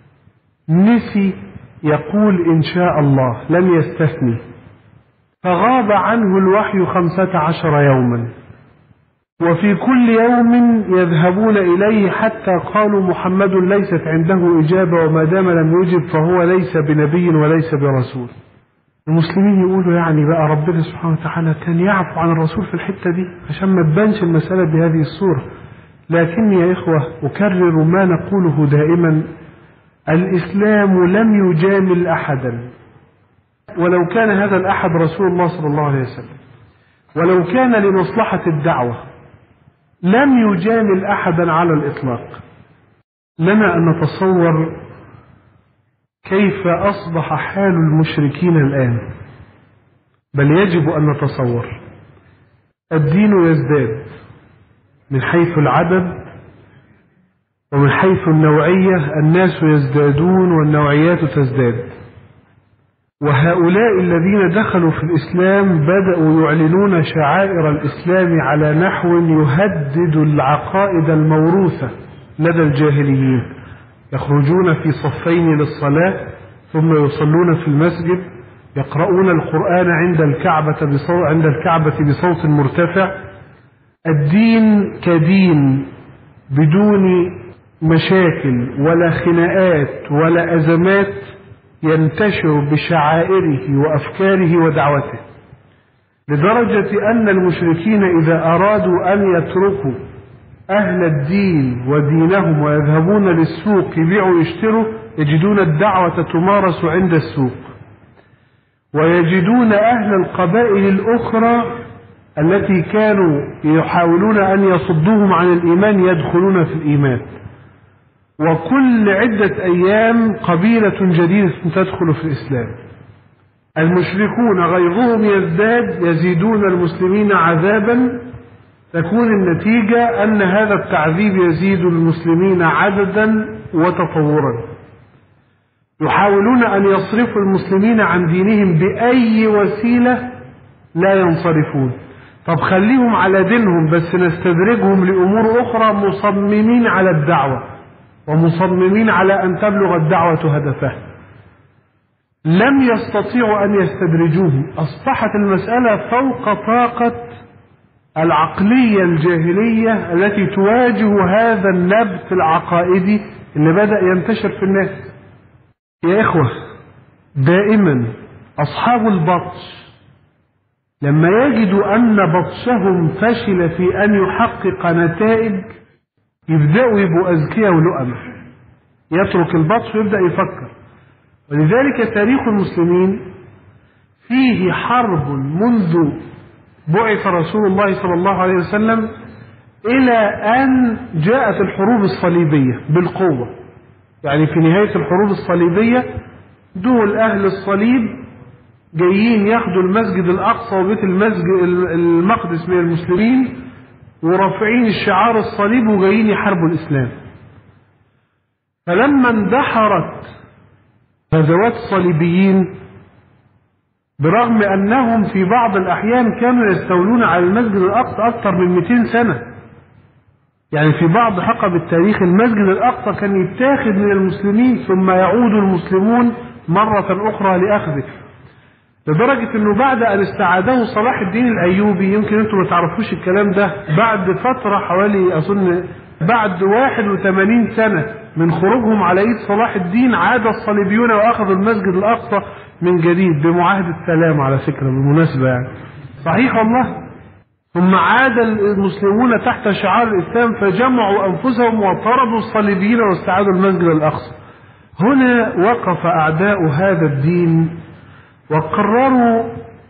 نسي يقول إن شاء الله لم يستثني فغاب عنه الوحي خمسة عشر يوما وفي كل يوم يذهبون إليه حتى قالوا محمد ليست عنده إجابة وما دام لم يجب فهو ليس بنبي وليس برسول المسلمين يقولوا يعني بقى ربنا سبحانه وتعالى كان يعفو عن الرسول في الحتة دي عشان ما تبانش المسألة بهذه الصورة لكن يا إخوة أكرر ما نقوله دائما الإسلام لم يجامل أحدا ولو كان هذا الأحد رسول الله صلى الله عليه وسلم ولو كان لمصلحة الدعوة لم يجامل أحدا على الإطلاق لنا أن نتصور كيف أصبح حال المشركين الآن بل يجب أن نتصور الدين يزداد من حيث العدد ومن حيث النوعية الناس يزدادون والنوعيات تزداد وهؤلاء الذين دخلوا في الإسلام بدأوا يعلنون شعائر الإسلام على نحو يهدد العقائد الموروثة لدى الجاهليين يخرجون في صفين للصلاة ثم يصلون في المسجد يقرؤون القرآن عند الكعبة بصوت عند الكعبة بصوت مرتفع الدين كدين بدون مشاكل ولا خناقات ولا أزمات ينتشر بشعائره وأفكاره ودعوته لدرجة أن المشركين إذا أرادوا أن يتركوا أهل الدين ودينهم ويذهبون للسوق يبيعوا ويشتروا يجدون الدعوة تمارس عند السوق ويجدون أهل القبائل الأخرى التي كانوا يحاولون أن يصدوهم عن الإيمان يدخلون في الإيمان وكل عدة أيام قبيلة جديدة تدخل في الإسلام المشركون غيظهم يزداد يزيدون المسلمين عذابا تكون النتيجة أن هذا التعذيب يزيد المسلمين عددا وتطورا يحاولون أن يصرفوا المسلمين عن دينهم بأي وسيلة لا ينصرفون طب خليهم على دينهم بس نستدرجهم لأمور أخرى مصممين على الدعوة ومصممين على أن تبلغ الدعوة هدفها لم يستطيعوا أن يستدرجوهم أصبحت المسألة فوق طاقة العقلية الجاهلية التي تواجه هذا النبت العقائدي اللي بدأ ينتشر في الناس يا إخوة دائما أصحاب البطش لما يجدوا أن بطشهم فشل في أن يحقق نتائج يبدأوا يبقوا أذكياء ولؤم يترك البطش ويبدأ يفكر ولذلك تاريخ المسلمين فيه حرب منذ بعث رسول الله صلى الله عليه وسلم إلى أن جاءت الحروب الصليبية بالقوة يعني في نهاية الحروب الصليبية دول أهل الصليب جايين ياخدوا المسجد الأقصى وبيت المسجد المقدس من المسلمين ورافعين الشعار الصليب وجايين يحاربوا الإسلام فلما اندحرت غزوات الصليبيين برغم أنهم في بعض الأحيان كانوا يستولون على المسجد الأقصى أكثر من 200 سنة يعني في بعض حقب التاريخ المسجد الأقصى كان يتاخذ من المسلمين ثم يعود المسلمون مرة أخرى لأخذه لدرجة انه بعد ان استعاده صلاح الدين الايوبي يمكن انتم ما تعرفوش الكلام ده بعد فترة حوالي اظن بعد 81 سنة من خروجهم على ايد صلاح الدين عاد الصليبيون واخذوا المسجد الاقصى من جديد بمعاهدة سلام على فكرة بالمناسبة يعني صحيح والله ثم عاد المسلمون تحت شعار الاسلام فجمعوا انفسهم وطردوا الصليبيين واستعادوا المسجد الاقصى هنا وقف اعداء هذا الدين وقرروا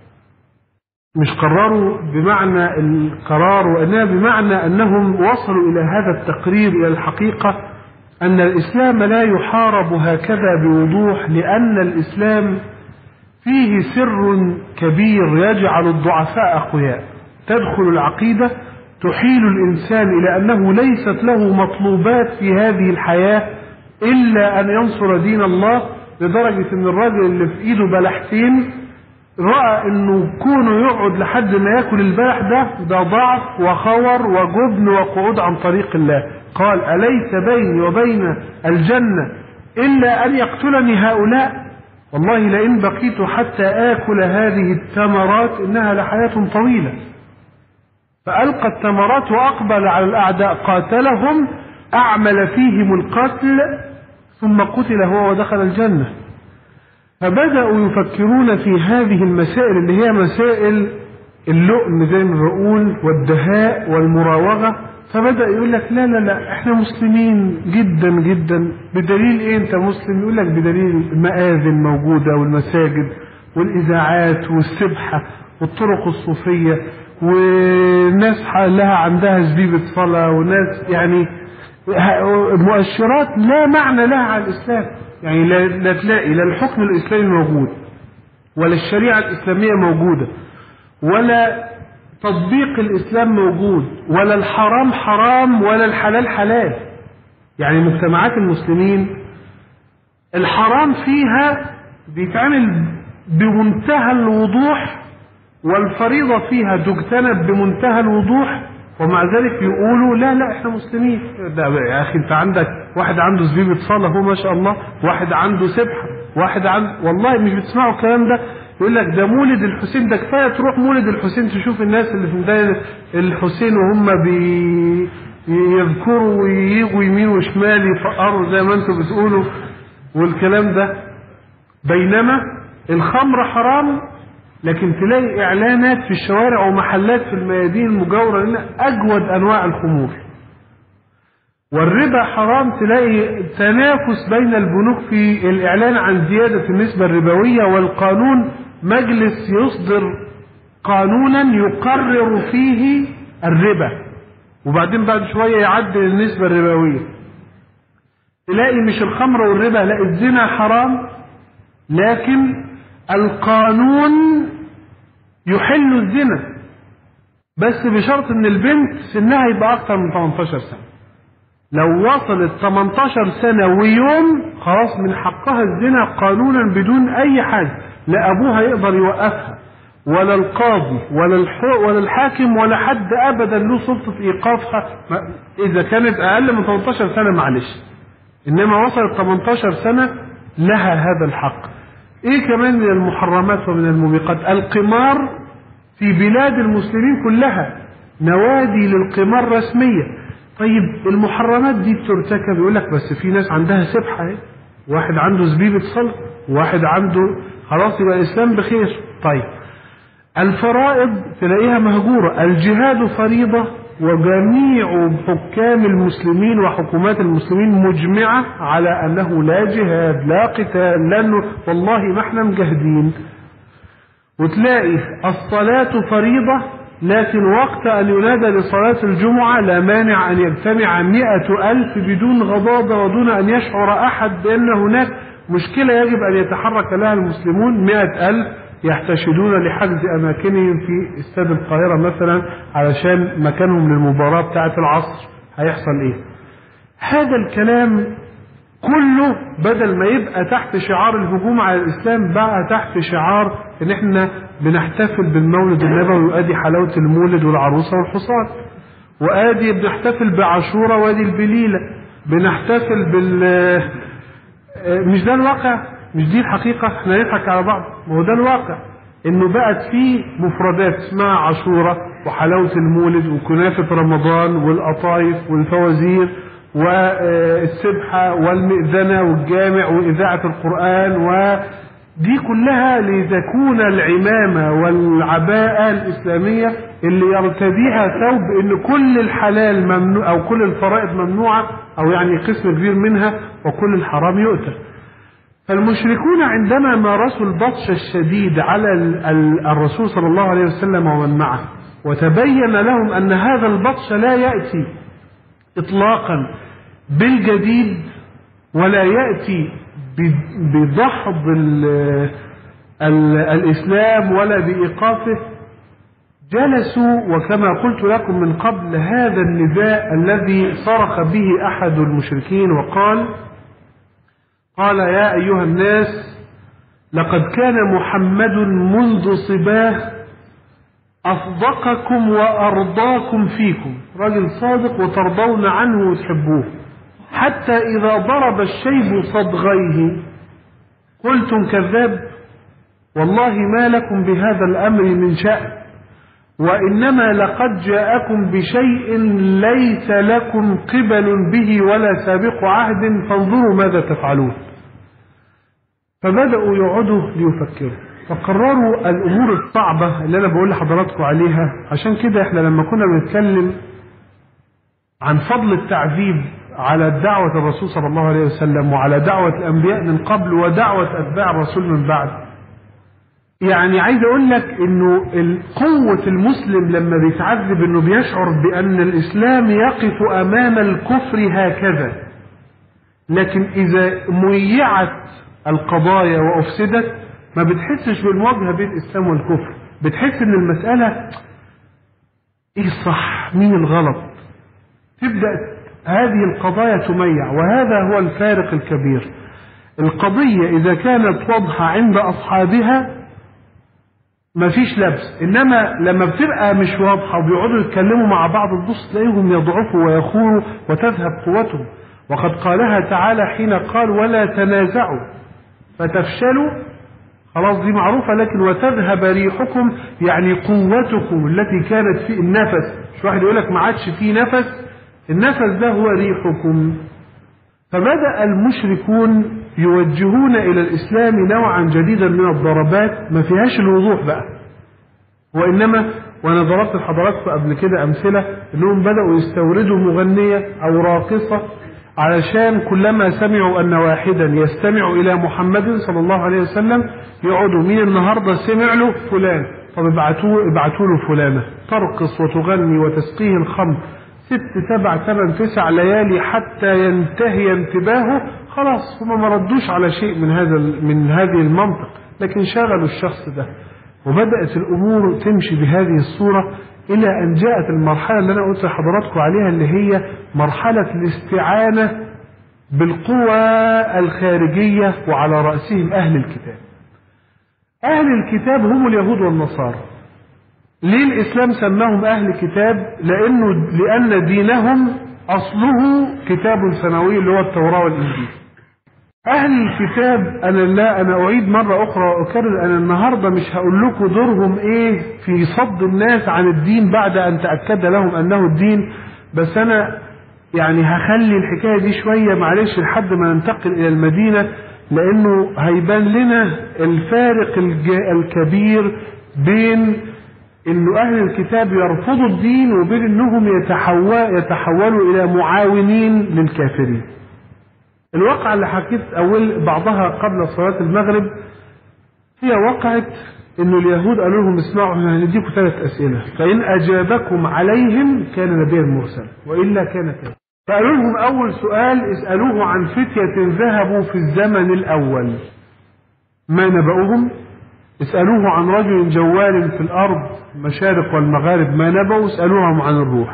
مش قرروا بمعنى القرار وانما بمعنى انهم وصلوا الى هذا التقرير الى الحقيقه ان الاسلام لا يحارب هكذا بوضوح لان الاسلام فيه سر كبير يجعل الضعفاء اقوياء تدخل العقيده تحيل الانسان الى انه ليست له مطلوبات في هذه الحياه الا ان ينصر دين الله لدرجه ان الراجل اللي في ايده بلحتين راى انه كونه يقعد لحد ما ياكل البلح ده ده ضعف وخور وجبن وقعود عن طريق الله قال اليس بيني وبين الجنه الا ان يقتلني هؤلاء والله لئن بقيت حتى اكل هذه الثمرات انها لحياه طويله فالقى الثمرات واقبل على الاعداء قاتلهم اعمل فيهم القتل ثم قتل هو ودخل الجنه فبدأوا يفكرون في هذه المسائل اللي هي مسائل اللؤم زي ما بقول والدهاء والمراوغة فبدأ يقول لك لا لا لا احنا مسلمين جدا جدا بدليل ايه انت مسلم يقول لك بدليل المآذن موجودة والمساجد والإذاعات والسبحة والطرق الصوفية وناس لها عندها زبيبة صلاة وناس يعني مؤشرات لا معنى لها على الإسلام يعني لا, لا تلاقي لا الحكم الإسلامي موجود ولا الشريعة الإسلامية موجودة ولا تطبيق الإسلام موجود ولا الحرام حرام ولا الحلال حلال يعني مجتمعات المسلمين الحرام فيها بيتعمل بمنتهى الوضوح والفريضة فيها تجتنب بمنتهى الوضوح ومع ذلك يقولوا لا لا احنا مسلمين ده يا اخي انت عندك واحد عنده زبيبة صلاة هو ما شاء الله واحد عنده سبحة واحد عنده والله مش بتسمعوا الكلام ده يقول لك ده مولد الحسين ده كفايه تروح مولد الحسين تشوف الناس اللي في ميدان الحسين وهم بي يذكروا ويجوا يمين وشمال يفقروا زي ما انتم بتقولوا والكلام ده بينما الخمر حرام لكن تلاقي اعلانات في الشوارع ومحلات في الميادين المجاوره لنا اجود انواع الخمور والربا حرام تلاقي تنافس بين البنوك في الاعلان عن زياده النسبه الربويه والقانون مجلس يصدر قانونا يقرر فيه الربا وبعدين بعد شويه يعدل النسبه الربويه تلاقي مش الخمر والربا لا الزنا حرام لكن القانون يحل الزنا بس بشرط ان البنت سنها يبقى اكتر من 18 سنه لو وصلت 18 سنه ويوم خلاص من حقها الزنا قانونا بدون اي حاجه لا ابوها يقدر يوقفها ولا القاضي ولا الحو ولا الحاكم ولا حد ابدا له سلطه ايقافها اذا كانت اقل من 18 سنه معلش انما وصلت 18 سنه لها هذا الحق ايه كمان من المحرمات ومن الموبقات القمار في بلاد المسلمين كلها نوادي للقمار رسمية طيب المحرمات دي بترتكب يقول لك بس في ناس عندها سبحة اهي واحد عنده زبيبة صلاة واحد عنده خلاص يبقى الإسلام بخير طيب الفرائض تلاقيها مهجورة الجهاد فريضة وجميع حكام المسلمين وحكومات المسلمين مجمعة على أنه لا جهاد لا قتال لأنه والله ما احنا مجاهدين وتلاقي الصلاة فريضة لكن وقت أن ينادى لصلاة الجمعة لا مانع أن يجتمع مئة ألف بدون غضاضة ودون أن يشعر أحد بأن هناك مشكلة يجب أن يتحرك لها المسلمون مئة ألف يحتشدون لحجز أماكنهم في استاد القاهرة مثلا علشان مكانهم للمباراة بتاعة العصر هيحصل إيه هذا الكلام كله بدل ما يبقى تحت شعار الهجوم على الإسلام بقى تحت شعار إن إحنا بنحتفل بالمولد النبوي وأدي حلاوة المولد والعروسة والحصان وأدي بنحتفل بعاشورة وأدي البليلة بنحتفل بال مش ده الواقع مش دي الحقيقة احنا نضحك على بعض ما هو ده الواقع انه بقت فيه مفردات اسمها عاشوره وحلاوه المولد وكنافه رمضان والقطايف والفوازير والسبحه والمئذنه والجامع واذاعه القران ودي كلها لتكون العمامه والعباءه الاسلاميه اللي يرتديها ثوب ان كل الحلال ممنوع او كل الفرائض ممنوعه او يعني قسم كبير منها وكل الحرام يؤتى فالمشركون عندما مارسوا البطش الشديد على ال- ال- الرسول صلى الله عليه وسلم ومن معه وتبين لهم ان هذا البطش لا ياتي اطلاقا بالجديد ولا ياتي ب- بدحض ال- ال- الاسلام ولا بايقافه جلسوا وكما قلت لكم من قبل هذا النداء الذي صرخ به احد المشركين وقال قال يا أيها الناس لقد كان محمد منذ صباه أصدقكم وأرضاكم فيكم رجل صادق وترضون عنه وتحبوه حتى إذا ضرب الشيب صدغيه قلتم كذاب والله ما لكم بهذا الأمر من شأن وإنما لقد جاءكم بشيء ليس لكم قبل به ولا سابق عهد فانظروا ماذا تفعلون فبدأوا يقعدوا ليفكروا فقرروا الأمور الصعبة اللي أنا بقول لحضراتكم عليها عشان كده إحنا لما كنا بنتكلم عن فضل التعذيب على دعوة الرسول صلى الله عليه وسلم وعلى دعوة الأنبياء من قبل ودعوة أتباع الرسول من بعد يعني عايز اقول لك انه ال- قوة المسلم لما بيتعذب انه بيشعر بان الاسلام يقف امام الكفر هكذا لكن اذا ميعت القضايا وافسدت ما بتحسش بالمواجهة بين الاسلام والكفر بتحس ان المسألة ايه الصح مين الغلط تبدأ هذه القضايا تميع وهذا هو الفارق الكبير القضية إذا كانت واضحة عند أصحابها مفيش لبس إنما لما بتبقى مش واضحة وبيقعدوا يتكلموا مع بعض تبص تلاقيهم يضعفوا ويخوروا وتذهب قوتهم وقد قالها تعالى حين قال ولا تنازعوا فتفشلوا خلاص دي معروفة لكن وتذهب ريحكم يعني قوتكم التي كانت في النفس مش واحد يقول لك ما عادش في نفس النفس ده هو ريحكم فبدأ المشركون يوجهون إلى الإسلام نوعا جديدا من الضربات ما فيهاش الوضوح بقى وإنما وأنا ضربت لحضراتكم قبل كده أمثلة إنهم بدأوا يستوردوا مغنية أو راقصة علشان كلما سمعوا أن واحدا يستمع إلى محمد صلى الله عليه وسلم يقعدوا مين النهاردة سمع له فلان طب ابعتوا ابعتوا له فلانة ترقص وتغني وتسقيه الخمر ست سبع ثمان تسع ليالي حتى ينتهي انتباهه خلاص هم ما ردوش على شيء من هذا من هذه المنطق لكن شغلوا الشخص ده وبدأت الأمور تمشي بهذه الصورة إلى أن جاءت المرحلة اللي أنا قلت لحضراتكم عليها اللي هي مرحلة الاستعانة بالقوى الخارجية وعلى رأسهم أهل الكتاب أهل الكتاب هم اليهود والنصارى ليه الإسلام سماهم أهل كتاب لأنه لأن دينهم أصله كتاب سماوي اللي هو التوراة والإنجيل أهل الكتاب أنا لا أنا أعيد مرة أخرى وأكرر أنا النهاردة مش هقول لكم دورهم إيه في صد الناس عن الدين بعد أن تأكد لهم أنه الدين بس أنا يعني هخلي الحكاية دي شوية معلش لحد ما ننتقل إلى المدينة لأنه هيبان لنا الفارق الج- الكبير بين انه اهل الكتاب يرفضوا الدين وبين انهم يتحول يتحولوا الى معاونين للكافرين. الواقعة اللي حكيت اول بعضها قبل صلاة المغرب هي وقعة انه اليهود قالوا لهم اسمعوا احنا هنديكم ثلاث اسئلة فان اجابكم عليهم كان نبيا مرسلا والا كان كافرا. فقالوا لهم اول سؤال اسالوه عن فتية ذهبوا في الزمن الاول. ما نبأهم اسألوه عن رجل جوال في الأرض مشارق والمغارب ما نبوا اسألوهم عن الروح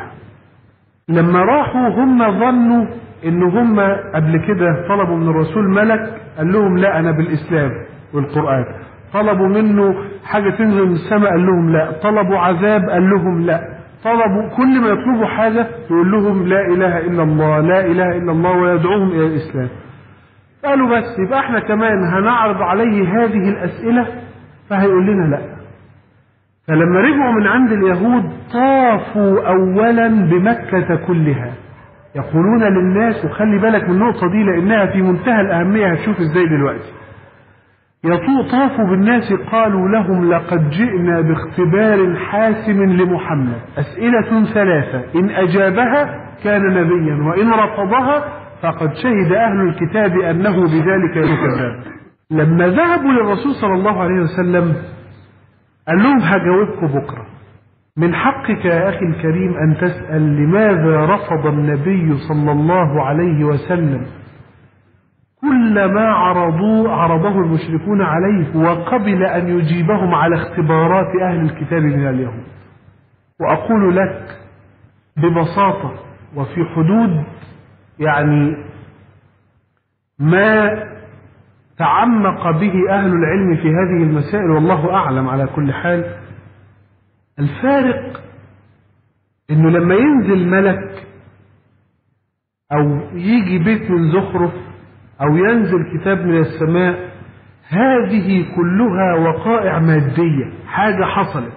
لما راحوا هم ظنوا ان هم قبل كده طلبوا من الرسول ملك قال لهم لا انا بالاسلام والقران طلبوا منه حاجه تنزل من السماء قال لهم لا طلبوا عذاب قال لهم لا طلبوا كل ما يطلبوا حاجه يقول لهم لا اله الا الله لا اله الا الله ويدعوهم الى الاسلام قالوا بس يبقى احنا كمان هنعرض عليه هذه الاسئله فهيقول لنا لا فلما رجعوا من عند اليهود طافوا أولا بمكة كلها يقولون للناس وخلي بالك من النقطة دي لأنها في منتهى الأهمية هتشوف إزاي دلوقتي يطو طافوا بالناس قالوا لهم لقد جئنا باختبار حاسم لمحمد أسئلة ثلاثة إن أجابها كان نبيا وإن رفضها فقد شهد أهل الكتاب أنه بذلك يكذب لما ذهبوا للرسول صلى الله عليه وسلم قال لهم هجاوبكم بكرة من حقك يا أخي الكريم أن تسأل لماذا رفض النبي صلى الله عليه وسلم كل ما عرضوه عرضه المشركون عليه وقبل أن يجيبهم على اختبارات أهل الكتاب من اليهود وأقول لك ببساطة وفي حدود يعني ما تعمق به أهل العلم في هذه المسائل والله أعلم على كل حال الفارق إنه لما ينزل ملك أو يجي بيت من زخرف أو ينزل كتاب من السماء هذه كلها وقائع مادية حاجة حصلت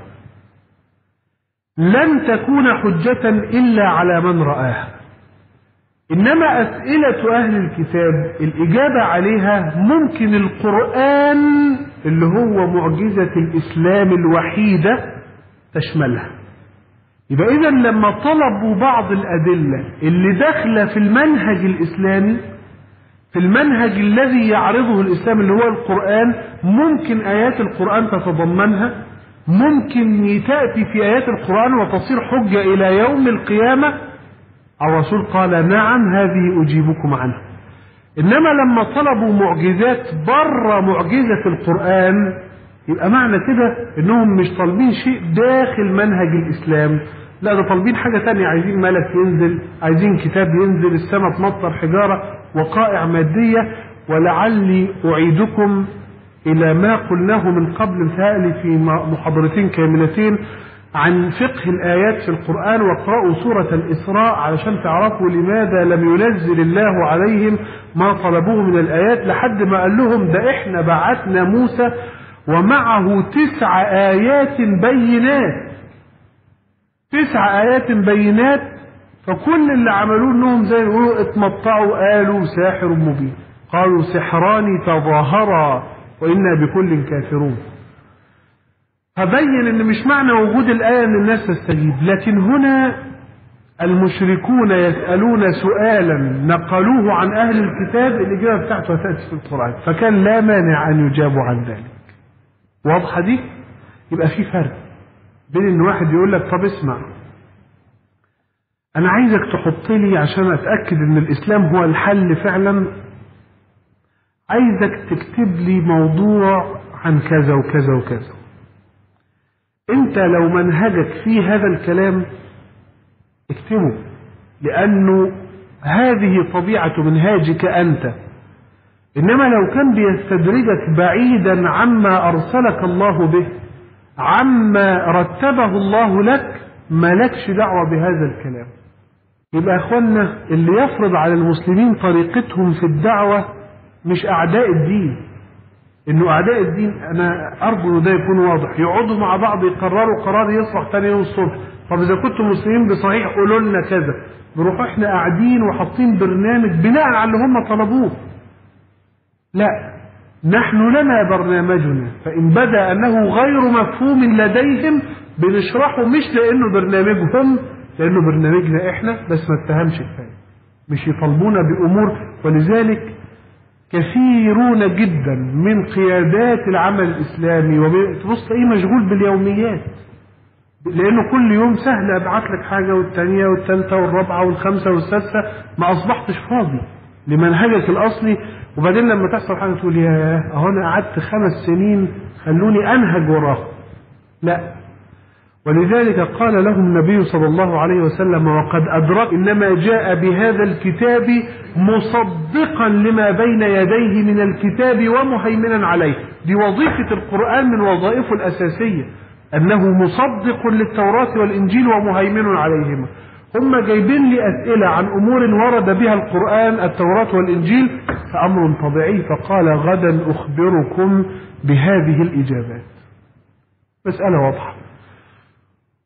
لن تكون حجة إلا على من رآها إنما أسئلة أهل الكتاب الإجابة عليها ممكن القرآن اللي هو معجزة الإسلام الوحيدة تشملها يبقى إذا لما طلبوا بعض الأدلة اللي داخلة في المنهج الإسلامي في المنهج الذي يعرضه الإسلام اللي هو القرآن ممكن آيات القرآن تتضمنها ممكن تأتي في آيات القرآن وتصير حجة إلى يوم القيامة الرسول قال نعم هذه أجيبكم عنها إنما لما طلبوا معجزات بره معجزة القرآن يبقى معنى كده إنهم مش طالبين شيء داخل منهج الإسلام لا ده طالبين حاجة تانية عايزين ملك ينزل عايزين كتاب ينزل السماء تمطر حجارة وقائع مادية ولعلي أعيدكم إلى ما قلناه من قبل متهيألي في محاضرتين كاملتين عن فقه الآيات في القرآن واقرأوا سورة الإسراء علشان تعرفوا لماذا لم ينزل الله عليهم ما طلبوه من الآيات لحد ما قال لهم ده إحنا بعتنا موسى ومعه تسع آيات بينات تسع آيات بينات فكل اللي عملوه انهم زي ما يقولوا اتمطعوا قالوا ساحر مبين قالوا سحران تظاهرا وإنا بكل كافرون فبين ان مش معنى وجود الآية ان الناس تستجيب لكن هنا المشركون يسألون سؤالا نقلوه عن أهل الكتاب الإجابة بتاعته هتأتي في القرآن فكان لا مانع أن يجابوا عن ذلك واضحة دي يبقى في فرق بين ان واحد يقول لك طب اسمع انا عايزك تحط لي عشان اتاكد ان الاسلام هو الحل فعلا عايزك تكتب لي موضوع عن كذا وكذا وكذا انت لو منهجك في هذا الكلام اكتبه لانه هذه طبيعه منهاجك انت انما لو كان بيستدرجك بعيدا عما ارسلك الله به عما رتبه الله لك مالكش دعوة بهذا الكلام يبقى اخوانا اللي يفرض على المسلمين طريقتهم في الدعوة مش اعداء الدين انه اعداء الدين انا ارجو ده يكون واضح يقعدوا مع بعض يقرروا قرار يصلح تاني يوم الصبح طب اذا كنتم مسلمين بصحيح قولوا لنا كذا نروح احنا قاعدين وحاطين برنامج بناء على اللي هم طلبوه لا نحن لنا برنامجنا فإن بدا أنه غير مفهوم لديهم بنشرحه مش لأنه برنامجهم لأنه برنامجنا إحنا بس ما اتهمش كفاية مش يطالبونا بأمور ولذلك كثيرون جدا من قيادات العمل الإسلامي وتبص تلاقيه مشغول باليوميات لأنه كل يوم سهل أبعت لك حاجة والتانية والتالتة والرابعة والخامسة والسادسة ما أصبحتش فاضي لمنهجك الأصلي وبعدين لما تحصل حاجه تقول يا اهو انا قعدت خمس سنين خلوني انهج وراه لا ولذلك قال لهم النبي صلى الله عليه وسلم وقد أدرك إنما جاء بهذا الكتاب مصدقا لما بين يديه من الكتاب ومهيمنا عليه دي وظيفة القرآن من وظائفه الأساسية أنه مصدق للتوراة والإنجيل ومهيمن عليهما هم جايبين لي أسئلة عن أمور ورد بها القرآن التوراة والإنجيل فأمر طبيعي فقال غدا أخبركم بهذه الإجابات مسألة واضحة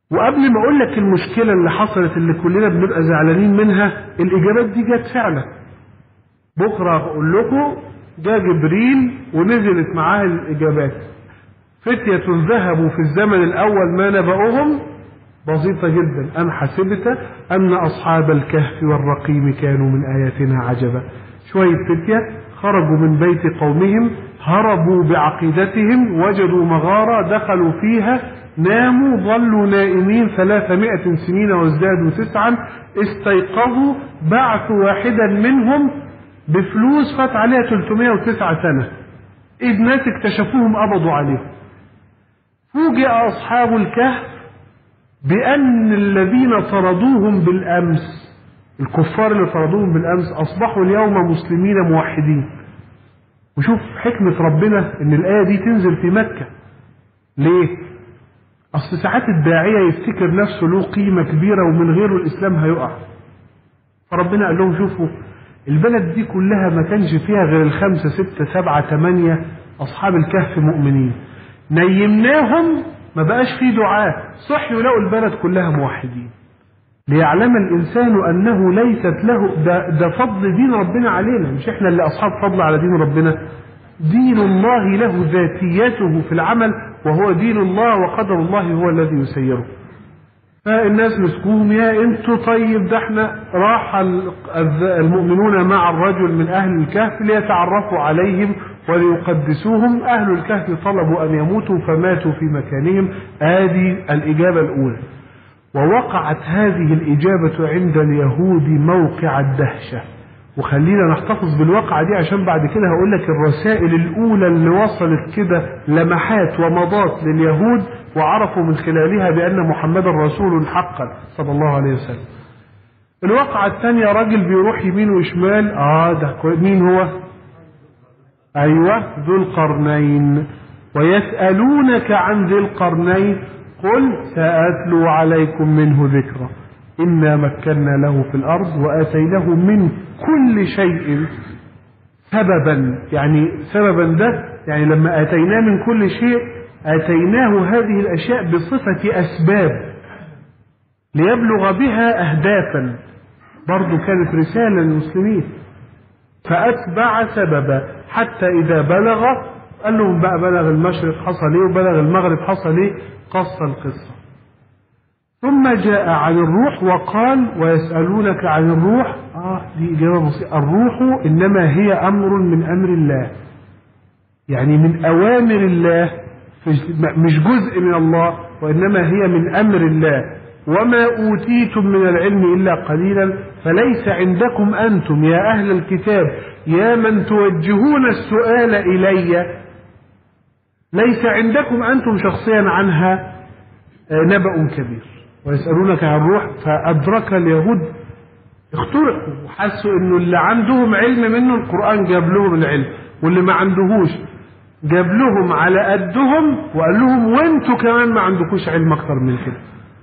وقبل ما اقول لك المشكله اللي حصلت اللي كلنا بنبقى زعلانين منها الاجابات دي جت فعلا بكره هقول لكم جاء جبريل ونزلت معاه الاجابات فتية ذهبوا في الزمن الاول ما نبأهم بسيطة جدا أم حسبت أن أصحاب الكهف والرقيم كانوا من آياتنا عجبا شوية فتية خرجوا من بيت قومهم هربوا بعقيدتهم وجدوا مغارة دخلوا فيها ناموا ظلوا نائمين ثلاثمائة سنين وازدادوا تسعا استيقظوا بعثوا واحدا منهم بفلوس فات عليها 309 سنة إذ ناس اكتشفوهم قبضوا عليه فوجئ أصحاب الكهف بأن الذين طردوهم بالأمس الكفار اللي طردوهم بالأمس أصبحوا اليوم مسلمين موحدين وشوف حكمة ربنا إن الآية دي تنزل في مكة ليه؟ أصل ساعات الداعية يفتكر نفسه له قيمة كبيرة ومن غيره الإسلام هيقع فربنا قال لهم شوفوا البلد دي كلها ما كانش فيها غير الخمسة ستة سبعة ثمانية أصحاب الكهف مؤمنين نيمناهم ما بقاش فيه دعاء صحوا لقوا البلد كلها موحدين ليعلم الإنسان أنه ليست له ده, ده فضل دين ربنا علينا مش إحنا اللي أصحاب فضل على دين ربنا دين الله له ذاتيته في العمل وهو دين الله وقدر الله هو الذي يسيره فالناس مسكوهم يا انتوا طيب ده احنا راح المؤمنون مع الرجل من اهل الكهف ليتعرفوا عليهم وليقدسوهم اهل الكهف طلبوا ان يموتوا فماتوا في مكانهم ادي الاجابه الاولى ووقعت هذه الاجابه عند اليهود موقع الدهشه وخلينا نحتفظ بالواقعة دي عشان بعد كده هقول لك الرسائل الأولى اللي وصلت كده لمحات ومضات لليهود وعرفوا من خلالها بأن محمدا رسول حقا صلى الله عليه وسلم. الواقعة الثانية راجل بيروح يمين وشمال اه ده مين هو؟ أيوه ذو القرنين ويسألونك عن ذي القرنين قل سأتلو عليكم منه ذكرًا إنا مكنا له في الأرض وآتيناه من كل شيء سببا يعني سببا ده يعني لما آتيناه من كل شيء آتيناه هذه الأشياء بصفة أسباب ليبلغ بها أهدافا برضو كانت رسالة للمسلمين فأتبع سببا حتى إذا بلغ قال لهم بقى بلغ المشرق حصل إيه وبلغ المغرب حصل إيه قص القصة ثم جاء عن الروح وقال ويسألونك عن الروح آه دي إجابة بسيطة الروح إنما هي أمر من أمر الله يعني من أوامر الله مش جزء من الله وإنما هي من أمر الله وما أوتيتم من العلم إلا قليلا فليس عندكم أنتم يا أهل الكتاب يا من توجهون السؤال إلي ليس عندكم أنتم شخصيا عنها نبأ كبير ويسألونك عن الروح فأدرك اليهود اخترقوا وحسوا انه اللي عندهم علم منه القرآن جاب لهم العلم واللي ما عندهوش جاب لهم على قدهم وقال لهم وانتوا كمان ما عندكوش علم اكتر من كده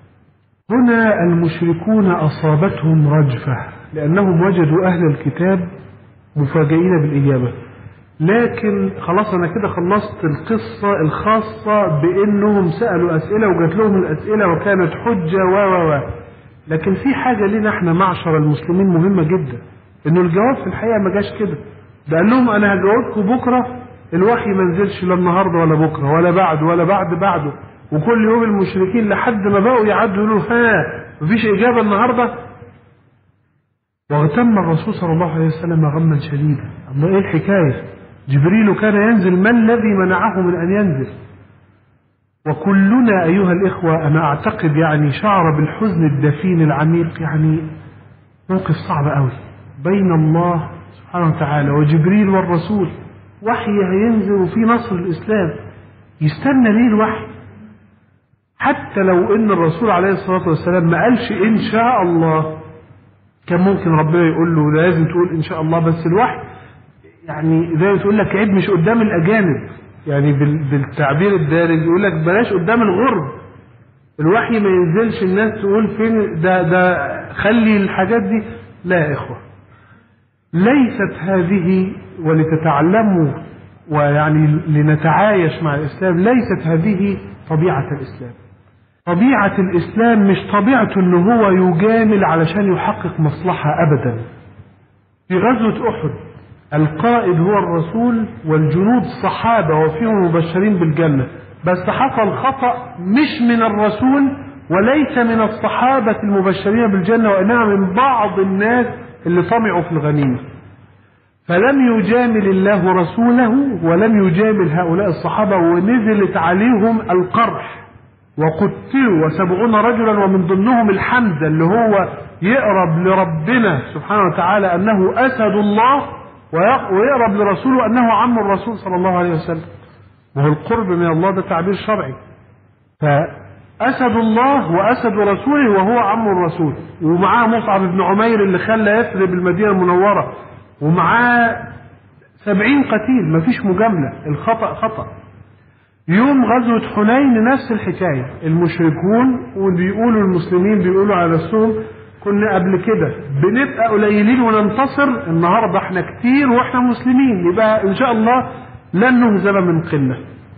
هنا المشركون اصابتهم رجفة لانهم وجدوا اهل الكتاب مفاجئين بالاجابة لكن خلاص انا كده خلصت القصة الخاصة بانهم سألوا اسئلة وجات لهم الاسئلة وكانت حجة و و و لكن في حاجة لنا احنا معشر المسلمين مهمة جدا انه الجواب في الحقيقة ما جاش كده ده قال لهم انا هجاوبكم بكرة الوحي ما نزلش لا النهارده ولا بكره ولا بعد ولا بعد بعده وكل يوم المشركين لحد ما بقوا يعدوا يقولوا ها مفيش اجابه النهارده واغتم الرسول صلى الله عليه وسلم غما شديدا الله ايه الحكايه جبريل كان ينزل ما الذي منعه من ان ينزل وكلنا ايها الاخوه انا اعتقد يعني شعر بالحزن الدفين العميق يعني موقف صعب قوي بين الله سبحانه وتعالى وجبريل والرسول وحي هينزل وفي نصر الإسلام يستنى ليه الوحي حتى لو ان الرسول عليه الصلاة والسلام ما قالش ان شاء الله كان ممكن ربنا يقول له لازم تقول ان شاء الله بس الوحي يعني زي ما تقول لك عيب مش قدام الاجانب يعني بالتعبير الدارج يقول لك بلاش قدام الغرب الوحي ما ينزلش الناس تقول فين ده ده خلي الحاجات دي لا يا اخوه ليست هذه ولتتعلموا ويعني لنتعايش مع الإسلام ليست هذه طبيعة الإسلام طبيعة الإسلام مش طبيعته إن هو يجامل علشان يحقق مصلحة أبدا في غزوة أحد القائد هو الرسول والجنود صحابة وفيهم مبشرين بالجنة بس حصل خطأ مش من الرسول وليس من الصحابة المبشرين بالجنة وإنما من بعض الناس اللي طمعوا في الغنيمة فلم يجامل الله رسوله ولم يجامل هؤلاء الصحابة ونزلت عليهم القرح وقتلوا وسبعون رجلا ومن ضمنهم الحمزة اللي هو يقرب لربنا سبحانه وتعالى أنه أسد الله ويقرب لرسوله أنه عم الرسول صلى الله عليه وسلم وهو القرب من الله ده تعبير شرعي فأسد الله وأسد رسوله وهو عم الرسول ومعاه مصعب بن عمير اللي خلى يثرب المدينة المنورة ومعاه سبعين قتيل مفيش مجاملة الخطأ خطأ يوم غزوة حنين نفس الحكاية المشركون وبيقولوا المسلمين بيقولوا على نفسهم كنا قبل كده بنبقى قليلين وننتصر النهارده احنا كتير واحنا مسلمين يبقى ان شاء الله لن نهزم من قله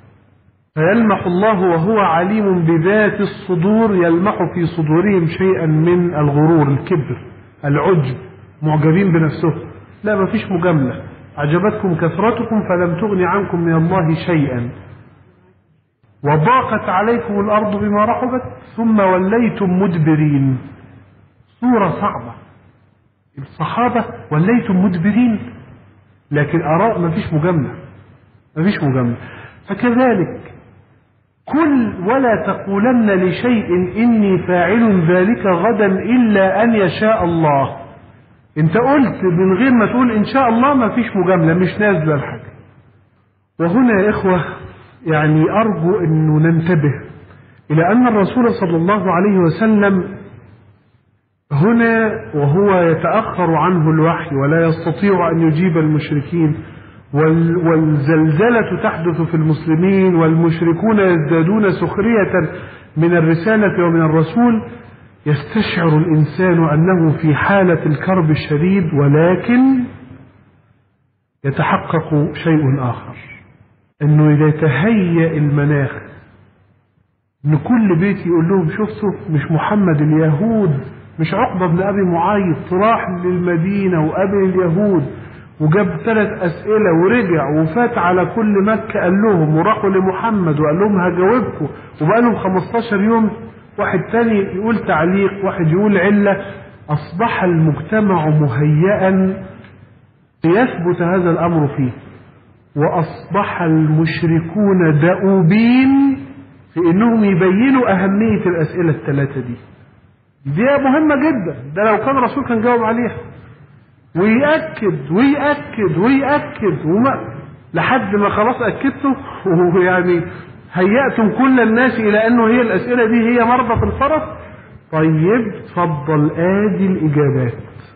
فيلمح الله وهو عليم بذات الصدور يلمح في صدورهم شيئا من الغرور الكبر العجب معجبين بنفسهم لا مفيش مجاملة عجبتكم كثرتكم فلم تغن عنكم من الله شيئا وضاقت عليكم الأرض بما رحبت ثم وليتم مدبرين صورة صعبة الصحابة وليتم مدبرين لكن أراء مفيش مجاملة مفيش مجاملة فكذلك كل ولا تقولن لشيء إني فاعل ذلك غدا إلا أن يشاء الله انت قلت من غير ما تقول إن شاء الله ما فيش مجاملة مش نازلة الحاجة وهنا يا إخوة يعني أرجو أنه ننتبه إلى أن الرسول صلى الله عليه وسلم هنا وهو يتأخر عنه الوحي ولا يستطيع أن يجيب المشركين والزلزلة تحدث في المسلمين والمشركون يزدادون سخرية من الرسالة ومن الرسول يستشعر الإنسان أنه في حالة الكرب الشديد ولكن يتحقق شيء آخر أنه إذا تهيأ المناخ أن كل بيت يقول لهم شفتوا مش محمد اليهود مش عقبة بن أبي معيط راح للمدينة وقابل اليهود وجاب ثلاث أسئلة ورجع وفات على كل مكة قال لهم وراحوا لمحمد وقال لهم هجاوبكم وبقى لهم 15 يوم واحد تاني يقول تعليق واحد يقول علة أصبح المجتمع مهيئا ليثبت هذا الأمر فيه وأصبح المشركون دؤوبين في إنهم يبينوا أهمية الأسئلة الثلاثة دي دي مهمة جدا ده لو كان الرسول كان جاوب عليها ويأكد ويأكد ويأكد وما لحد ما خلاص أكدته ويعني هيأتم كل الناس إلى أنه هي الأسئلة دي هي مربط الفرس طيب اتفضل آدي الإجابات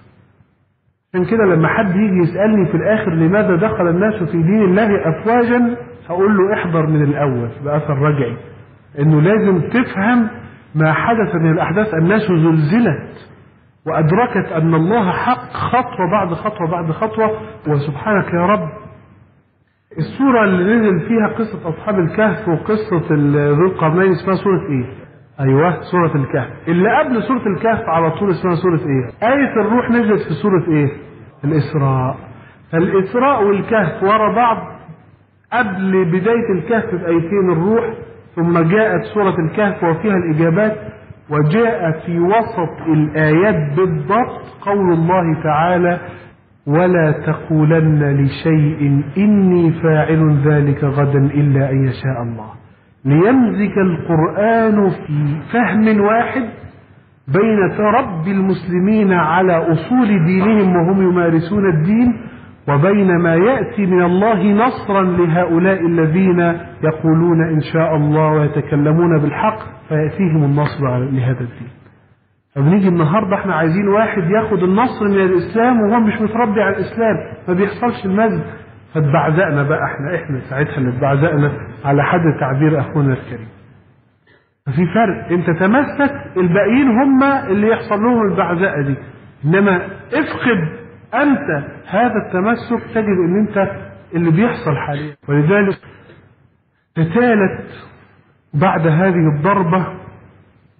عشان كده لما حد يجي يسألني في الآخر لماذا دخل الناس في دين الله أفواجا هقول له احضر من الأول بأثر رجعي إنه لازم تفهم ما حدث من الأحداث الناس زلزلت وأدركت أن الله حق خطوة بعد خطوة بعد خطوة وسبحانك يا رب السورة اللي نزل فيها قصة أصحاب الكهف وقصة ذو القرنين اسمها سورة إيه؟ أيوه سورة الكهف اللي قبل سورة الكهف على طول اسمها سورة إيه؟ آية الروح نزلت في سورة إيه؟ الإسراء فالإسراء والكهف ورا بعض قبل بداية الكهف بآيتين الروح ثم جاءت سورة الكهف وفيها الإجابات وجاء في وسط الآيات بالضبط قول الله تعالى ولا تقولن لشيء إني فاعل ذلك غدا إلا أن يشاء الله ليمزج القرآن في فهم واحد بين تربي المسلمين على أصول دينهم وهم يمارسون الدين وبين ما يأتي من الله نصرا لهؤلاء الذين يقولون إن شاء الله ويتكلمون بالحق فيأتيهم النصر لهذا الدين فبنيجي النهارده احنا عايزين واحد ياخد النصر من الاسلام وهو مش متربي على الاسلام ما بيحصلش المزج فاتبعزقنا بقى احنا احنا ساعتها اللي اتبعزقنا على حد تعبير اخونا الكريم ففي فرق انت تمسك الباقيين هم اللي يحصل لهم البعزقه دي انما افقد انت هذا التمسك تجد ان انت اللي بيحصل حاليا ولذلك تتالت بعد هذه الضربه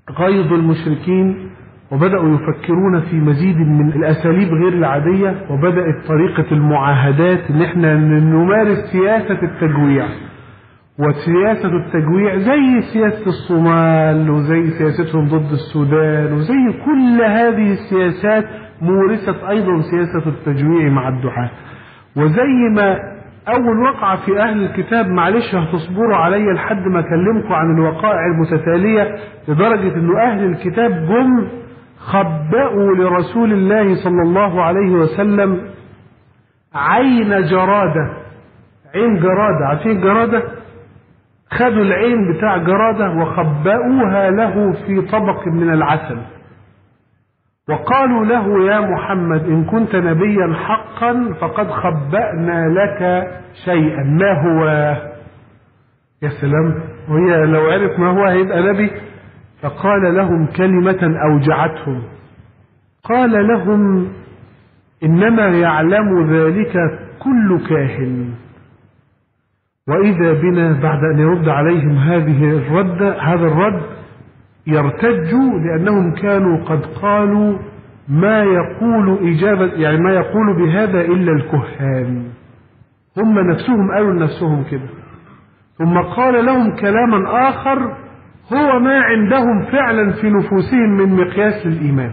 غيظ المشركين وبدأوا يفكرون في مزيد من الأساليب غير العادية وبدأت طريقة المعاهدات إن إحنا نمارس سياسة التجويع وسياسة التجويع زي سياسة الصومال وزي سياستهم ضد السودان وزي كل هذه السياسات مورست أيضا سياسة التجويع مع الدعاة وزي ما أول وقعة في أهل الكتاب معلش هتصبروا عليا لحد ما أكلمكم عن الوقائع المتتالية لدرجة أنه أهل الكتاب جم خبأوا لرسول الله صلى الله عليه وسلم عين جرادة عين جرادة عارفين جرادة خدوا العين بتاع جرادة وخبأوها له في طبق من العسل وقالوا له يا محمد إن كنت نبيا حقا فقد خبأنا لك شيئا ما هو يا سلام وهي لو عرف ما هو هيبقى نبي فقال لهم كلمة أوجعتهم قال لهم إنما يعلم ذلك كل كاهن وإذا بنا بعد أن يرد عليهم هذه الرد هذا الرد يرتجوا لأنهم كانوا قد قالوا ما يقول إجابة يعني ما يقول بهذا إلا الكهان هم نفسهم قالوا لنفسهم كده ثم قال لهم كلاما آخر هو ما عندهم فعلا في نفوسهم من مقياس الإيمان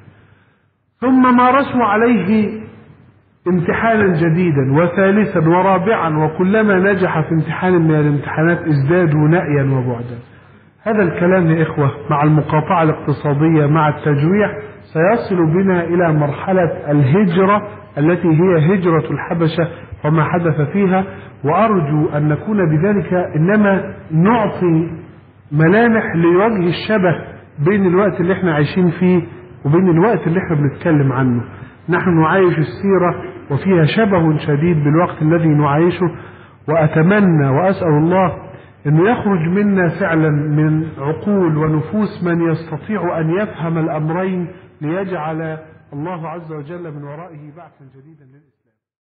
ثم مارسوا عليه امتحانا جديدا وثالثا ورابعا وكلما نجح في امتحان من الامتحانات ازدادوا نأيا وبعدا هذا الكلام يا إخوة مع المقاطعة الاقتصادية مع التجويع سيصل بنا إلى مرحلة الهجرة التي هي هجرة الحبشة وما حدث فيها وأرجو أن نكون بذلك إنما نعطي ملامح لوجه الشبه بين الوقت اللي احنا عايشين فيه وبين الوقت اللي احنا بنتكلم عنه نحن نعايش السيرة وفيها شبه شديد بالوقت الذي نعايشه وأتمنى وأسأل الله أنه يخرج منا فعلا من عقول ونفوس من يستطيع أن يفهم الأمرين ليجعل الله عز وجل من ورائه بعثا جديدا للإسلام